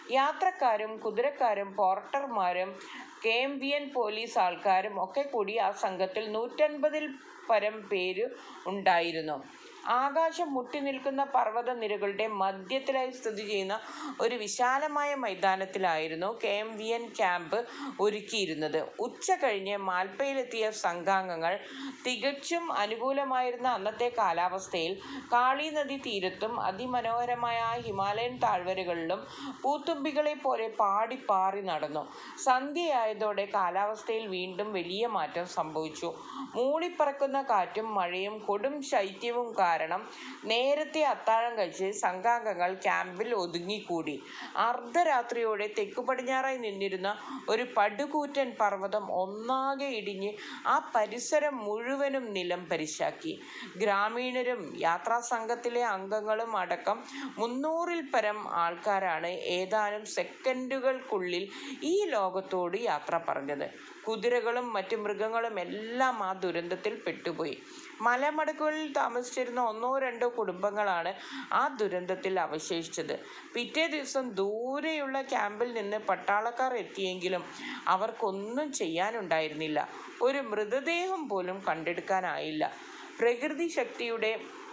യാത്രക്കാരും കുതിരക്കാരും പോർട്ടർമാരും K M V N police ആൾക്കാരും ഒക്കെ കൂടി ആ സംഘത്തിൽ നൂറ്റൻപതിൽ പരം പേര് ഉണ്ടായിരുന്നു ആകാശം മുട്ടി നിൽക്കുന്ന പർവ്വത നിരകളുടെ മധ്യത്തിലായി സ്ഥിതി ചെയ്യുന്ന ഒരു വിശാലമായ മൈതാനത്തിലായിരുന്നു K M V N camp ഒരുക്കിയിരുന്നത് ഉച്ച കഴിഞ്ഞ് മാൽപ്പയിലെത്തിയ സംഘാംഗങ്ങൾ തികച്ചും അനുകൂലമായിരുന്ന അന്നത്തെ കാലാവസ്ഥയിൽ കാളി നദി തീരത്തും അതിമനോഹരമായ ആ ഹിമാലയൻ താഴ്വരകളിലും പൂത്തുമ്പികളെ പോലെ പാടിപ്പാറി നടന്നു സന്ധ്യയായതോടെ കാലാവസ്ഥയിൽ വീണ്ടും വലിയ മാറ്റം സംഭവിച്ചു മൂളിപ്പറക്കുന്ന കാറ്റും മഴയും കൊടും ശൈത്യവും കാരണം നേരത്തെ അത്താഴം കഴിച്ച് സംഘാംഗങ്ങൾ ക്യാമ്പിൽ ഒതുങ്ങിക്കൂടി അർദ്ധരാത്രിയോടെ തെക്കു പടിഞ്ഞാറായി നിന്നിരുന്ന ഒരു പടുകൂറ്റൻ പർവ്വതം ഒന്നാകെ ഇടിഞ്ഞ് ആ പരിസരം മുഴുവനും നിലം പരിശാക്കി ഗ്രാമീണരും യാത്രാ സംഘത്തിലെ അംഗങ്ങളും അടക്കം മുന്നൂറിൽ പരം ആൾക്കാരാണ് ഏതാനും സെക്കൻഡുകൾക്കുള്ളിൽ ഈ ലോകത്തോട് യാത്ര പറഞ്ഞത് കുതിരകളും മറ്റു മൃഗങ്ങളും എല്ലാം ആ ദുരന്തത്തിൽ പെട്ടുപോയി മലമടക്കുകളിൽ താമസിച്ചിരുന്ന ഒന്നോ രണ്ടോ കുടുംബങ്ങളാണ് ആ ദുരന്തത്തിൽ അവശേഷിച്ചത് പിറ്റേ ദിവസം ദൂരെയുള്ള ക്യാമ്പിൽ നിന്ന് പട്ടാളക്കാർ എത്തിയെങ്കിലും അവർക്കൊന്നും ചെയ്യാനുണ്ടായിരുന്നില്ല ഒരു മൃതദേഹം പോലും കണ്ടെടുക്കാനായില്ല പ്രകൃതി ശക്തിയുടെ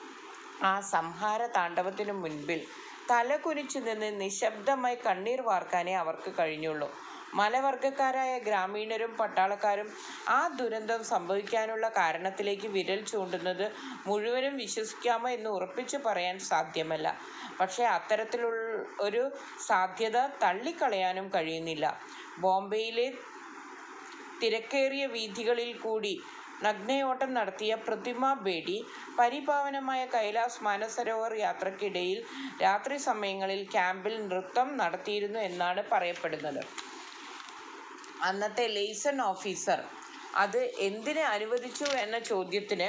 ആ സംഹാര താണ്ഡവത്തിനു മുൻപിൽ തല കുനിച്ചു നിന്ന് നിശബ്ദമായി കണ്ണീർ വാർക്കാനേ അവർക്ക് കഴിഞ്ഞുള്ളൂ മലവർഗക്കാരായ ഗ്രാമീണരും പട്ടാളക്കാരും ആ ദുരന്തം സംഭവിക്കാനുള്ള കാരണത്തിലേക്ക് വിരൽ ചൂണ്ടുന്നത് മുഴുവനും വിശ്വസിക്കാമോ എന്ന് ഉറപ്പിച്ചു പറയാൻ സാധ്യമല്ല പക്ഷേ അത്തരത്തിലുള്ള ഒരു സാധ്യത തള്ളിക്കളയാനും കഴിയുന്നില്ല ബോംബെയിലെ തിരക്കേറിയ വീഥികളിൽ കൂടി നഗ്നയോട്ടം നടത്തിയ പ്രതിമ ബേഡി പരിപാവനമായ കൈലാസ് മാനസരോവർ യാത്രക്കിടയിൽ രാത്രി സമയങ്ങളിൽ ക്യാമ്പിൽ നൃത്തം നടത്തിയിരുന്നു എന്നാണ് പറയപ്പെടുന്നത് അന്നത്തെ ലെയ്സൺ ഓഫീസർ അത് എന്തിന് അനുവദിച്ചു എന്ന ചോദ്യത്തിന്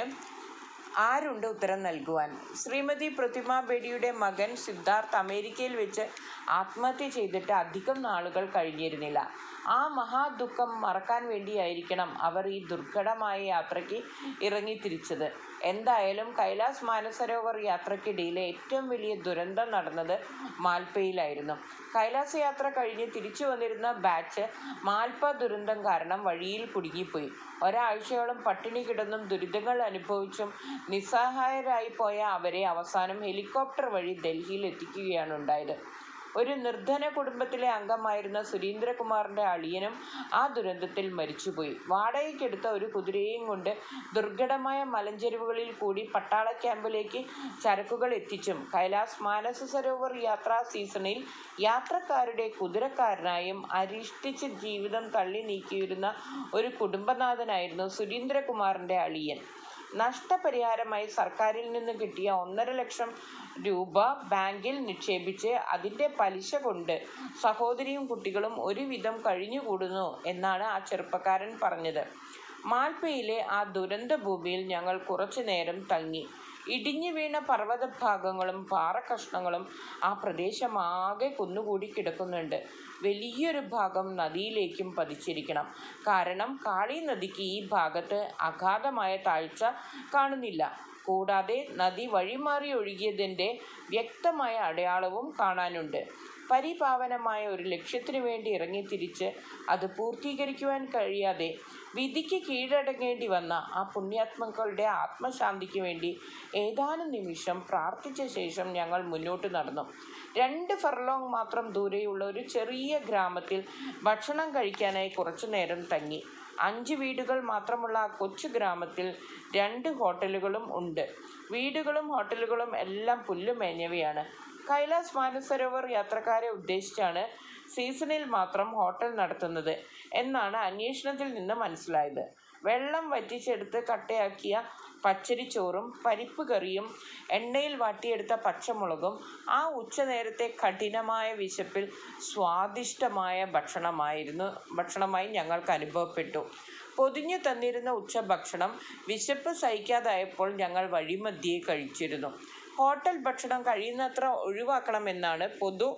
ആരുണ്ട് ഉത്തരം നൽകുവാൻ ശ്രീമതി പ്രതിമ ബേഡിയുടെ മകൻ സിദ്ധാർത്ഥ് അമേരിക്കയിൽ വെച്ച് ആത്മഹത്യ ചെയ്തിട്ട് അധികം നാളുകൾ കഴിഞ്ഞിരുന്നില്ല ആ മഹാദുഃഖം മറക്കാൻ വേണ്ടിയായിരിക്കണം അവർ ഈ ദുർഘടമായ യാത്രയ്ക്ക് ഇറങ്ങി തിരിച്ചത് എന്തായാലും കൈലാസ് മാനസരോവർ യാത്രക്കിടയിലെ ഏറ്റവും വലിയ ദുരന്തം നടന്നത് മാൽപ്പയിലായിരുന്നു കൈലാസ യാത്ര കഴിഞ്ഞ് തിരിച്ചു വന്നിരുന്ന ബാച്ച് മാൽപ്പ ദുരന്തം കാരണം വഴിയിൽ കുടുങ്ങിപ്പോയി ഒരാഴ്ചയോളം പട്ടിണി കിടന്നും ദുരിതങ്ങൾ അനുഭവിച്ചും നിസ്സഹായരായി പോയ അവരെ അവസാനം ഹെലികോപ്റ്റർ വഴി ഡൽഹിയിൽ എത്തിക്കുകയാണ് ഉണ്ടായത് ഒരു നിർധന കുടുംബത്തിലെ അംഗമായിരുന്ന സുരേന്ദ്രകുമാറിന്റെ അളിയനും ആ ദുരന്തത്തിൽ മരിച്ചുപോയി വാടകയ്ക്കെടുത്ത ഒരു കുതിരയെയും കൊണ്ട് ദുർഘടമായ മലഞ്ചെരുവുകളിൽ കൂടി പട്ടാള ക്യാമ്പിലേക്ക് ചരക്കുകൾ എത്തിച്ചും കൈലാസ് മാനസ സരോവർ യാത്രാ സീസണിൽ യാത്രക്കാരുടെ കുതിരക്കാരനായും അരിഷ്ടിച്ച് ജീവിതം തള്ളി നീക്കിയിരുന്ന ഒരു കുടുംബനാഥനായിരുന്നു സുരേന്ദ്രകുമാറിന്റെ അളിയൻ നഷ്ടപരിഹാരമായി സർക്കാരിൽ നിന്ന് കിട്ടിയ ഒന്നര ലക്ഷം രൂപ ബാങ്കിൽ നിക്ഷേപിച്ച് അതിൻ്റെ പലിശ കൊണ്ട് സഹോദരിയും കുട്ടികളും ഒരുവിധം കഴിഞ്ഞുകൂടുന്നു എന്നാണ് ആ ചെറുപ്പക്കാരൻ പറഞ്ഞത് മാൽപ്പയിലെ ആ ദുരന്ത ഭൂമിയിൽ ഞങ്ങൾ കുറച്ചു നേരം തങ്ങി ഇടിഞ്ഞു വീണ പർവ്വത ഭാഗങ്ങളും പാറക്കഷ്ണങ്ങളും ആ പ്രദേശമാകെ കുന്നുകൂടി കിടക്കുന്നുണ്ട് വലിയൊരു ഭാഗം നദിയിലേക്കും പതിച്ചിരിക്കണം കാരണം കാളി നദിക്ക് ഈ ഭാഗത്ത് അഗാധമായ താഴ്ച കാണുന്നില്ല കൂടാതെ നദി വഴിമാറി ഒഴുകിയതിൻ്റെ വ്യക്തമായ അടയാളവും കാണാനുണ്ട് പരിപാവനമായ ഒരു ലക്ഷ്യത്തിനു വേണ്ടി ഇറങ്ങി തിരിച്ച് അത് പൂർത്തീകരിക്കുവാൻ കഴിയാതെ വിധിക്ക് കീഴടങ്ങേണ്ടി വന്ന ആ പുണ്യാത്മക്കളുടെ ആത്മശാന്തിക്ക് വേണ്ടി ഏതാനും നിമിഷം പ്രാർത്ഥിച്ച ശേഷം ഞങ്ങൾ മുന്നോട്ട് നടന്നു രണ്ട് ഫർലോങ് മാത്രം ദൂരെയുള്ള ഒരു ചെറിയ ഗ്രാമത്തിൽ ഭക്ഷണം കഴിക്കാനായി കുറച്ചു നേരം തങ്ങി അഞ്ച് വീടുകൾ മാത്രമുള്ള ആ കൊച്ചു ഗ്രാമത്തിൽ രണ്ട് ഹോട്ടലുകളും ഉണ്ട് വീടുകളും ഹോട്ടലുകളും എല്ലാം പുല്ലുമേഞ്ഞവയാണ് കൈലാസ് മാനസരോവർ യാത്രക്കാരെ ഉദ്ദേശിച്ചാണ് സീസണിൽ മാത്രം ഹോട്ടൽ നടത്തുന്നത് എന്നാണ് അന്വേഷണത്തിൽ നിന്ന് മനസ്സിലായത് വെള്ളം വറ്റിച്ചെടുത്ത് കട്ടയാക്കിയ പച്ചരിച്ചോറും പരിപ്പ് കറിയും എണ്ണയിൽ വാട്ടിയെടുത്ത പച്ചമുളകും ആ ഉച്ചനേരത്തെ കഠിനമായ വിശപ്പിൽ സ്വാദിഷ്ടമായ ഭക്ഷണമായിരുന്നു ഭക്ഷണമായി ഞങ്ങൾക്ക് അനുഭവപ്പെട്ടു പൊതിഞ്ഞു തന്നിരുന്ന ഉച്ചഭക്ഷണം വിശപ്പ് സഹിക്കാതായപ്പോൾ ഞങ്ങൾ വഴിമധ്യേ കഴിച്ചിരുന്നു ഹോട്ടൽ ഭക്ഷണം കഴിയുന്നത്ര ഒഴിവാക്കണമെന്നാണ് പൊതു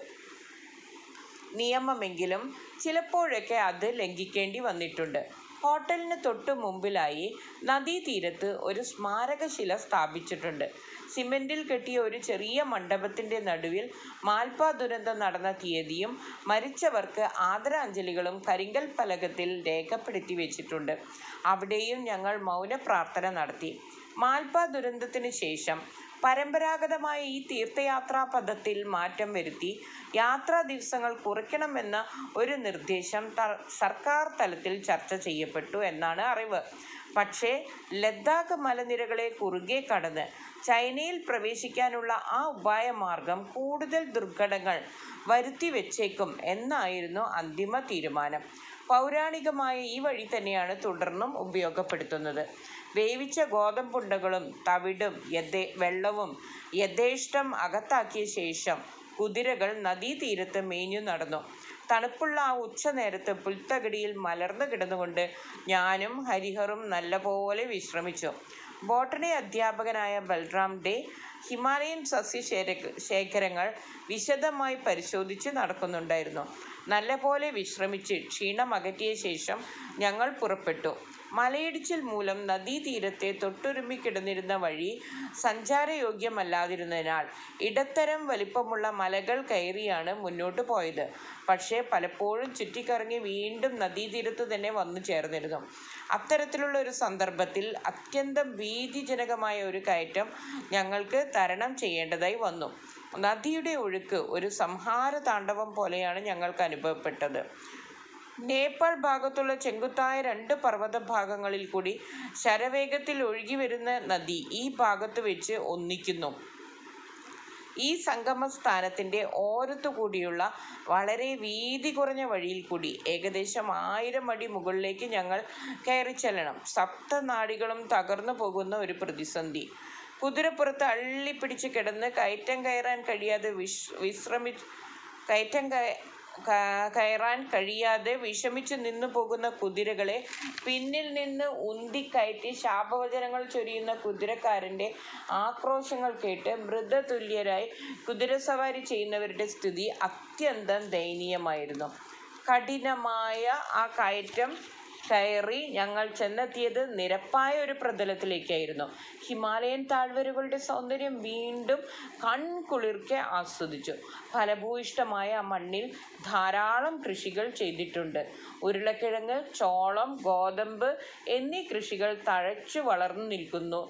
നിയമമെങ്കിലും ചിലപ്പോഴൊക്കെ അത് ലംഘിക്കേണ്ടി വന്നിട്ടുണ്ട് ഹോട്ടലിന് തൊട്ടു മുമ്പിലായി നദീതീരത്ത് ഒരു സ്മാരകശില സ്ഥാപിച്ചിട്ടുണ്ട് സിമന്റിൽ കെട്ടിയ ഒരു ചെറിയ മണ്ഡപത്തിന്റെ നടുവിൽ മാൽപ്പ ദുരന്തം നടന്ന തീയതിയും മരിച്ചവർക്ക് ആദരാഞ്ജലികളും കരിങ്കൽ ഫലകത്തിൽ രേഖപ്പെടുത്തി വെച്ചിട്ടുണ്ട് അവിടെയും ഞങ്ങൾ മൗന പ്രാർത്ഥന നടത്തി മാൽപ്പ ദുരന്തത്തിന് ശേഷം പരമ്പരാഗതമായ ഈ തീർത്ഥയാത്രാ പദ്ധത്തിൽ മാറ്റം വരുത്തി യാത്രാ ദിവസങ്ങൾ കുറയ്ക്കണമെന്ന ഒരു നിർദ്ദേശം ത- സർക്കാർ തലത്തിൽ ചർച്ച ചെയ്യപ്പെട്ടു എന്നാണ് അറിവ് പക്ഷേ ലഡാക്ക് മലനിരകളെ കുറുകെ കടന്ന് ചൈനയിൽ പ്രവേശിക്കാനുള്ള ആ ഉപായമാർഗം കൂടുതൽ ദുർഘടങ്ങൾ വരുത്തി വെച്ചേക്കും എന്നായിരുന്നു അന്തിമ തീരുമാനം പൗരാണികമായ ഈ വഴി തന്നെയാണ് തുടർന്നും ഉപയോഗപ്പെടുത്തുന്നത് വേവിച്ച ഗോതമ്പുണ്ടകളും തവിടും യഥേ വെള്ളവും യഥേഷ്ടം അകത്താക്കിയ ശേഷം കുതിരകൾ നദീതീരത്ത് മേഞ്ഞു നടന്നു തണുപ്പുള്ള ആ ഉച്ചനേരത്ത് പുൽത്തകിടിയിൽ മലർന്നു കിടന്നുകൊണ്ട് ഞാനും ഹരിഹറും നല്ലപോലെ വിശ്രമിച്ചു ബോട്ടണി അധ്യാപകനായ ബൽറാം ഡേ ഹിമാലയൻ സസ്യശേര ശേഖരങ്ങൾ വിശദമായി പരിശോധിച്ച് നടക്കുന്നുണ്ടായിരുന്നു നല്ലപോലെ വിശ്രമിച്ച് ക്ഷീണം അകറ്റിയ ശേഷം ഞങ്ങൾ പുറപ്പെട്ടു മലയിടിച്ചിൽ മൂലം നദീതീരത്തെ തൊട്ടുരുമ്മി കിടന്നിരുന്ന വഴി സഞ്ചാരയോഗ്യമല്ലാതിരുന്നതിനാൽ ഇടത്തരം വലിപ്പമുള്ള മലകൾ കയറിയാണ് മുന്നോട്ട് പോയത് പക്ഷേ പലപ്പോഴും ചുറ്റിക്കറങ്ങി വീണ്ടും നദീതീരത്ത് തന്നെ വന്നു ചേർന്നിരുന്നു അത്തരത്തിലുള്ള ഒരു സന്ദർഭത്തിൽ അത്യന്തം ഭീതിജനകമായ ഒരു കയറ്റം ഞങ്ങൾക്ക് തരണം ചെയ്യേണ്ടതായി വന്നു നദിയുടെ ഒഴുക്ക് ഒരു സംഹാര താണ്ഡവം പോലെയാണ് ഞങ്ങൾക്ക് അനുഭവപ്പെട്ടത് നേപ്പാൾ ഭാഗത്തുള്ള ചെങ്കുത്തായ രണ്ട് പർവ്വത ഭാഗങ്ങളിൽ കൂടി ശരവേഗത്തിൽ ഒഴുകി വരുന്ന നദി ഈ ഭാഗത്ത് വെച്ച് ഒന്നിക്കുന്നു ഈ സംഗമ സ്ഥാനത്തിൻ്റെ ഓരത്തു കൂടിയുള്ള വളരെ വീതി കുറഞ്ഞ വഴിയിൽ കൂടി ഏകദേശം ആയിരം അടി മുകളിലേക്ക് ഞങ്ങൾ കയറി ചെല്ലണം സപ്തനാടികളും തകർന്നു പോകുന്ന ഒരു പ്രതിസന്ധി കുതിരപ്പുറത്ത് അള്ളിപ്പിടിച്ച് കിടന്ന് കയറ്റം കയറാൻ കഴിയാതെ വിഷ് വിശ്രമി കയറ്റം കയ ക- കയറാൻ കഴിയാതെ വിഷമിച്ചു നിന്നു പോകുന്ന കുതിരകളെ പിന്നിൽ നിന്ന് ഉന്തിക്കയറ്റി ശാപവചനങ്ങൾ ചൊരിയുന്ന കുതിരക്കാരൻ്റെ ആക്രോശങ്ങൾ കേട്ട് മൃതതുല്യരായി കുതിരസവാരി ചെയ്യുന്നവരുടെ സ്ഥിതി അത്യന്തം ദയനീയമായിരുന്നു കഠിനമായ ആ കയറ്റം കയറി ഞങ്ങൾ ചെന്നെത്തിയത് നിരപ്പായ ഒരു പ്രതലത്തിലേക്കായിരുന്നു ഹിമാലയൻ താഴ്വരകളുടെ സൗന്ദര്യം വീണ്ടും കൺകുളിർക്കെ ആസ്വദിച്ചു ഫലഭൂയിഷ്ടമായ ആ മണ്ണിൽ ധാരാളം കൃഷികൾ ചെയ്തിട്ടുണ്ട് ഉരുളക്കിഴങ്ങ് ചോളം ഗോതമ്പ് എന്നീ കൃഷികൾ തഴച്ചു വളർന്നു നിൽക്കുന്നു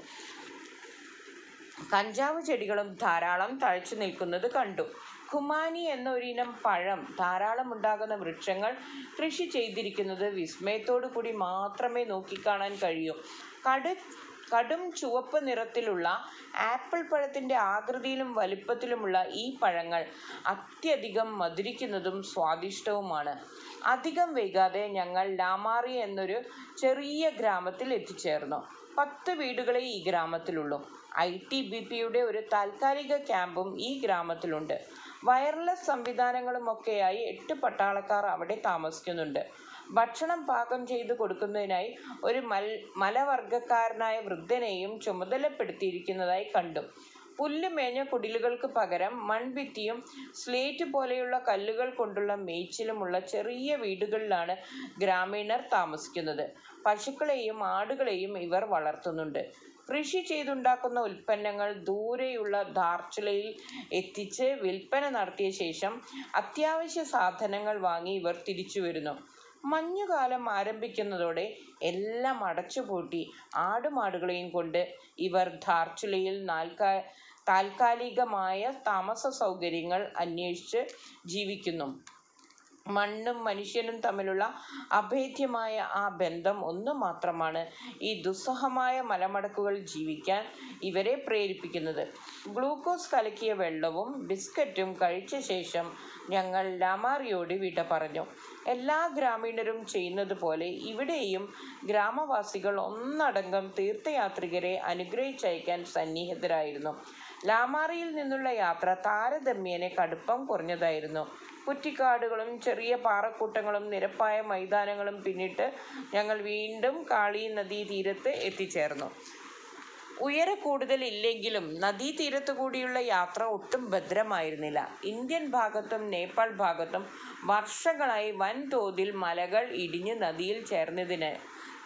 കഞ്ചാവ് ചെടികളും ധാരാളം തഴച്ചു നിൽക്കുന്നത് കണ്ടു ഖുമാനി എന്ന ഒരിനം പഴം ധാരാളം ഉണ്ടാകുന്ന വൃക്ഷങ്ങൾ കൃഷി ചെയ്തിരിക്കുന്നത് വിസ്മയത്തോടു കൂടി മാത്രമേ നോക്കിക്കാണാൻ കഴിയൂ കടു കടും ചുവപ്പ് നിറത്തിലുള്ള ആപ്പിൾ പഴത്തിൻ്റെ ആകൃതിയിലും വലിപ്പത്തിലുമുള്ള ഈ പഴങ്ങൾ അത്യധികം മധുരിക്കുന്നതും സ്വാദിഷ്ടവുമാണ് അധികം വൈകാതെ ഞങ്ങൾ ലാമാറി എന്നൊരു ചെറിയ ഗ്രാമത്തിൽ എത്തിച്ചേർന്നു പത്ത് വീടുകളെ ഈ ഗ്രാമത്തിലുള്ളൂ ഐ ടി ബി പിയുടെ ഒരു താൽക്കാലിക ക്യാമ്പും ഈ ഗ്രാമത്തിലുണ്ട് വയർലെസ് സംവിധാനങ്ങളുമൊക്കെയായി എട്ട് പട്ടാളക്കാർ അവിടെ താമസിക്കുന്നുണ്ട് ഭക്ഷണം പാകം ചെയ്തു കൊടുക്കുന്നതിനായി ഒരു മൽ മലവർഗക്കാരനായ വൃദ്ധനെയും ചുമതലപ്പെടുത്തിയിരിക്കുന്നതായി കണ്ടു പുല്ല് മേഞ്ഞ കുടിലുകൾക്ക് പകരം മൺഭിത്തിയും സ്ലേറ്റ് പോലെയുള്ള കല്ലുകൾ കൊണ്ടുള്ള മേച്ചിലുമുള്ള ചെറിയ വീടുകളിലാണ് ഗ്രാമീണർ താമസിക്കുന്നത് പശുക്കളെയും ആടുകളെയും ഇവർ വളർത്തുന്നുണ്ട് കൃഷി ചെയ്തുണ്ടാക്കുന്ന ഉൽപ്പന്നങ്ങൾ ദൂരെയുള്ള ധാർച്ചുലയിൽ എത്തിച്ച് വിൽപ്പന നടത്തിയ ശേഷം അത്യാവശ്യ സാധനങ്ങൾ വാങ്ങി ഇവർ തിരിച്ചു വരുന്നു മഞ്ഞുകാലം ആരംഭിക്കുന്നതോടെ എല്ലാം അടച്ചുപൂട്ടി ആടുമാടുകളെയും കൊണ്ട് ഇവർ ധാർച്ചുലയിൽ നാൽക്കാ താൽക്കാലികമായ താമസ സൗകര്യങ്ങൾ അന്വേഷിച്ച് ജീവിക്കുന്നു മണ്ണും മനുഷ്യനും തമ്മിലുള്ള അഭേദ്യമായ ആ ബന്ധം ഒന്നു മാത്രമാണ് ഈ ദുസ്സഹമായ മലമടക്കുകൾ ജീവിക്കാൻ ഇവരെ പ്രേരിപ്പിക്കുന്നത് ഗ്ലൂക്കോസ് കലക്കിയ വെള്ളവും ബിസ്ക്കറ്റും കഴിച്ച ശേഷം ഞങ്ങൾ ലാമാറിയോട് വിട പറഞ്ഞു എല്ലാ ഗ്രാമീണരും ചെയ്യുന്നത് പോലെ ഇവിടെയും ഗ്രാമവാസികൾ ഒന്നടങ്കം തീർത്ഥയാത്രികരെ അനുഗ്രഹിച്ചയക്കാൻ സന്നിഹിതരായിരുന്നു ലാമാറിയിൽ നിന്നുള്ള യാത്ര താരതമ്യേന കടുപ്പം കുറഞ്ഞതായിരുന്നു കുറ്റിക്കാടുകളും ചെറിയ പാറക്കൂട്ടങ്ങളും നിരപ്പായ മൈതാനങ്ങളും പിന്നിട്ട് ഞങ്ങൾ വീണ്ടും കാളി നദീ തീരത്ത് എത്തിച്ചേർന്നു ഉയര കൂടുതൽ ഇല്ലെങ്കിലും നദീതീരത്തു കൂടിയുള്ള യാത്ര ഒട്ടും ഭദ്രമായിരുന്നില്ല ഇന്ത്യൻ ഭാഗത്തും നേപ്പാൾ ഭാഗത്തും വർഷങ്ങളായി വൻതോതിൽ മലകൾ ഇടിഞ്ഞ് നദിയിൽ ചേർന്നതിന്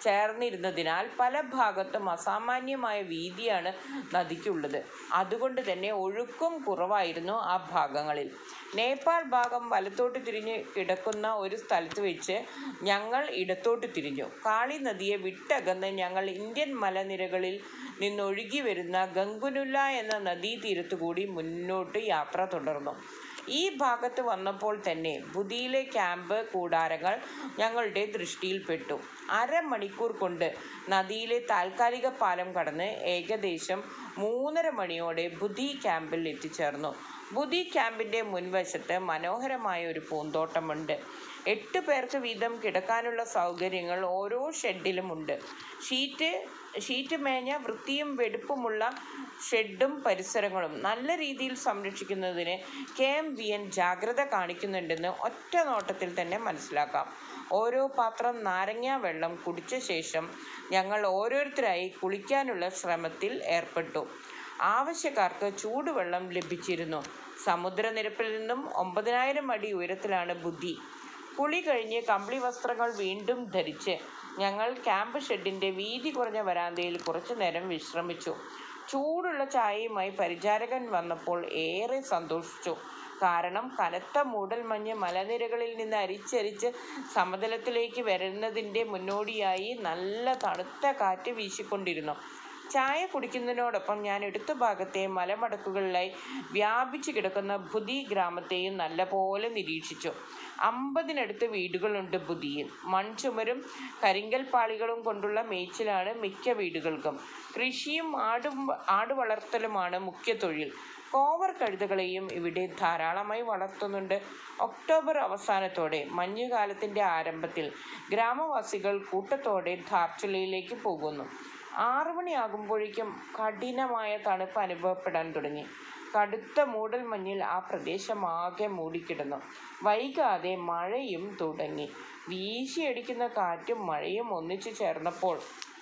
ചേർന്നിരുന്നതിനാൽ പല ഭാഗത്തും അസാമാന്യമായ വീതിയാണ് നദിക്കുള്ളത് അതുകൊണ്ട് തന്നെ ഒഴുക്കും കുറവായിരുന്നു ആ ഭാഗങ്ങളിൽ നേപ്പാൾ ഭാഗം വലത്തോട്ട് തിരിഞ്ഞ് കിടക്കുന്ന ഒരു സ്ഥലത്ത് വെച്ച് ഞങ്ങൾ ഇടത്തോട്ട് തിരിഞ്ഞു കാളി നദിയെ വിട്ടകന്ന് ഞങ്ങൾ ഇന്ത്യൻ മലനിരകളിൽ നിന്നൊഴുകി വരുന്ന ഗംഗുനുല്ല എന്ന നദീതീരത്തു കൂടി മുന്നോട്ട് യാത്ര തുടർന്നു ഈ ഭാഗത്ത് വന്നപ്പോൾ തന്നെ ബുദിയിലെ ക്യാമ്പ് കൂടാരങ്ങൾ ഞങ്ങളുടെ ദൃഷ്ടിയിൽപ്പെട്ടു അരമണിക്കൂർ കൊണ്ട് നദിയിലെ താൽക്കാലിക പാലം കടന്ന് ഏകദേശം മൂന്നര മണിയോടെ ബുദി ക്യാമ്പിൽ എത്തിച്ചേർന്നു ബുദി ക്യാമ്പിൻ്റെ മുൻവശത്ത് മനോഹരമായ ഒരു പൂന്തോട്ടമുണ്ട് എട്ട് പേർക്ക് വീതം കിടക്കാനുള്ള സൗകര്യങ്ങൾ ഓരോ ഷെഡിലുമുണ്ട് ഷീറ്റ് ഷീറ്റ് മേഞ്ഞ വൃത്തിയും വെടുപ്പുമുള്ള ഷെഡും പരിസരങ്ങളും നല്ല രീതിയിൽ സംരക്ഷിക്കുന്നതിന് കെ എം വി എൻ ജാഗ്രത കാണിക്കുന്നുണ്ടെന്ന് ഒറ്റ നോട്ടത്തിൽ തന്നെ മനസ്സിലാക്കാം ഓരോ പാത്രം നാരങ്ങ വെള്ളം കുടിച്ച ശേഷം ഞങ്ങൾ ഓരോരുത്തരായി കുളിക്കാനുള്ള ശ്രമത്തിൽ ഏർപ്പെട്ടു ആവശ്യക്കാർക്ക് ചൂടുവെള്ളം ലഭിച്ചിരുന്നു സമുദ്രനിരപ്പിൽ നിന്നും ഒമ്പതിനായിരം അടി ഉയരത്തിലാണ് ബുദ്ധി കുളി കഴിഞ്ഞ് കമ്പിളി വസ്ത്രങ്ങൾ വീണ്ടും ധരിച്ച് ഞങ്ങൾ ക്യാമ്പ് ഷെഡിൻ്റെ വീതി കുറഞ്ഞ വരാന്തയിൽ കുറച്ചു നേരം വിശ്രമിച്ചു ചൂടുള്ള ചായയുമായി പരിചാരകൻ വന്നപ്പോൾ ഏറെ സന്തോഷിച്ചു കാരണം കനത്ത മൂടൽമഞ്ഞ് മലനിരകളിൽ നിന്ന് അരിച്ചരിച്ച് സമതലത്തിലേക്ക് വരുന്നതിൻ്റെ മുന്നോടിയായി നല്ല തണുത്ത കാറ്റ് വീശിക്കൊണ്ടിരുന്നു ചായ കുടിക്കുന്നതിനോടൊപ്പം ഞാൻ എടുത്ത ഭാഗത്തെ മലമടക്കുകളിലായി വ്യാപിച്ചു കിടക്കുന്ന ബുധി ഗ്രാമത്തെയും നല്ലപോലെ നിരീക്ഷിച്ചു അമ്പതിനടുത്ത് വീടുകളുണ്ട് ബുധിയിൽ മൺചുമരും കരിങ്കൽ പാളികളും കൊണ്ടുള്ള മേച്ചിലാണ് മിക്ക വീടുകൾക്കും കൃഷിയും ആടും ആട് വളർത്തലുമാണ് മുഖ്യ തൊഴിൽ കോവർ കഴുതകളെയും ഇവിടെ ധാരാളമായി വളർത്തുന്നുണ്ട് ഒക്ടോബർ അവസാനത്തോടെ മഞ്ഞുകാലത്തിൻ്റെ ആരംഭത്തിൽ ഗ്രാമവാസികൾ കൂട്ടത്തോടെ ധാർച്ചുലയിലേക്ക് പോകുന്നു ആറു മണിയാകുമ്പോഴേക്കും കഠിനമായ തണുപ്പ് അനുഭവപ്പെടാൻ തുടങ്ങി കടുത്ത മൂടൽമഞ്ഞിൽ ആ പ്രദേശമാകെ മൂടിക്കിടന്നു വൈകാതെ മഴയും തുടങ്ങി വീശിയടിക്കുന്ന കാറ്റും മഴയും ഒന്നിച്ചു ചേർന്നപ്പോൾ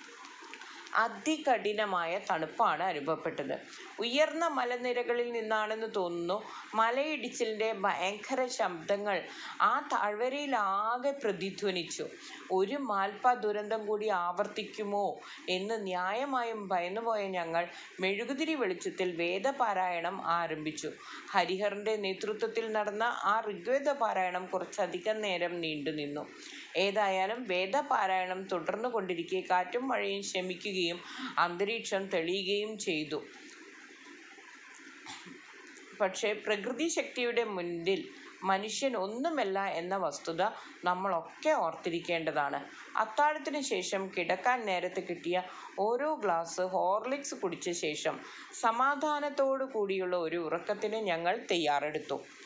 അതികഠിനമായ തണുപ്പാണ് അനുഭവപ്പെട്ടത് ഉയർന്ന മലനിരകളിൽ നിന്നാണെന്ന് തോന്നുന്നു മലയിടിച്ചിലിൻ്റെ ഭയങ്കര ശബ്ദങ്ങൾ ആ താഴ്വരയിൽ ആകെ പ്രതിധ്വനിച്ചു ഒരു മാൽപ്പ ദുരന്തം കൂടി ആവർത്തിക്കുമോ എന്ന് ന്യായമായും ഭയന്നുപോയ ഞങ്ങൾ മെഴുകുതിരി വെളിച്ചത്തിൽ വേദപാരായണം ആരംഭിച്ചു ഹരിഹറിൻ്റെ നേതൃത്വത്തിൽ നടന്ന ആ ഋഗ്വേദ പാരായണം കുറച്ചധികം നേരം നീണ്ടുനിന്നു ഏതായാലും വേദപാരായണം തുടർന്നു കൊണ്ടിരിക്കെ കാറ്റും മഴയും ശമിക്കുകയും അന്തരീക്ഷം തെളിയുകയും ചെയ്തു പക്ഷേ പ്രകൃതി ശക്തിയുടെ മുന്നിൽ മനുഷ്യൻ ഒന്നുമല്ല എന്ന വസ്തുത നമ്മളൊക്കെ ഓർത്തിരിക്കേണ്ടതാണ് അത്താഴത്തിന് ശേഷം കിടക്കാൻ നേരത്ത് കിട്ടിയ ഓരോ ഗ്ലാസ് ഹോർലിക്സ് കുടിച്ച ശേഷം സമാധാനത്തോടു കൂടിയുള്ള ഒരു ഉറക്കത്തിന് ഞങ്ങൾ തയ്യാറെടുത്തു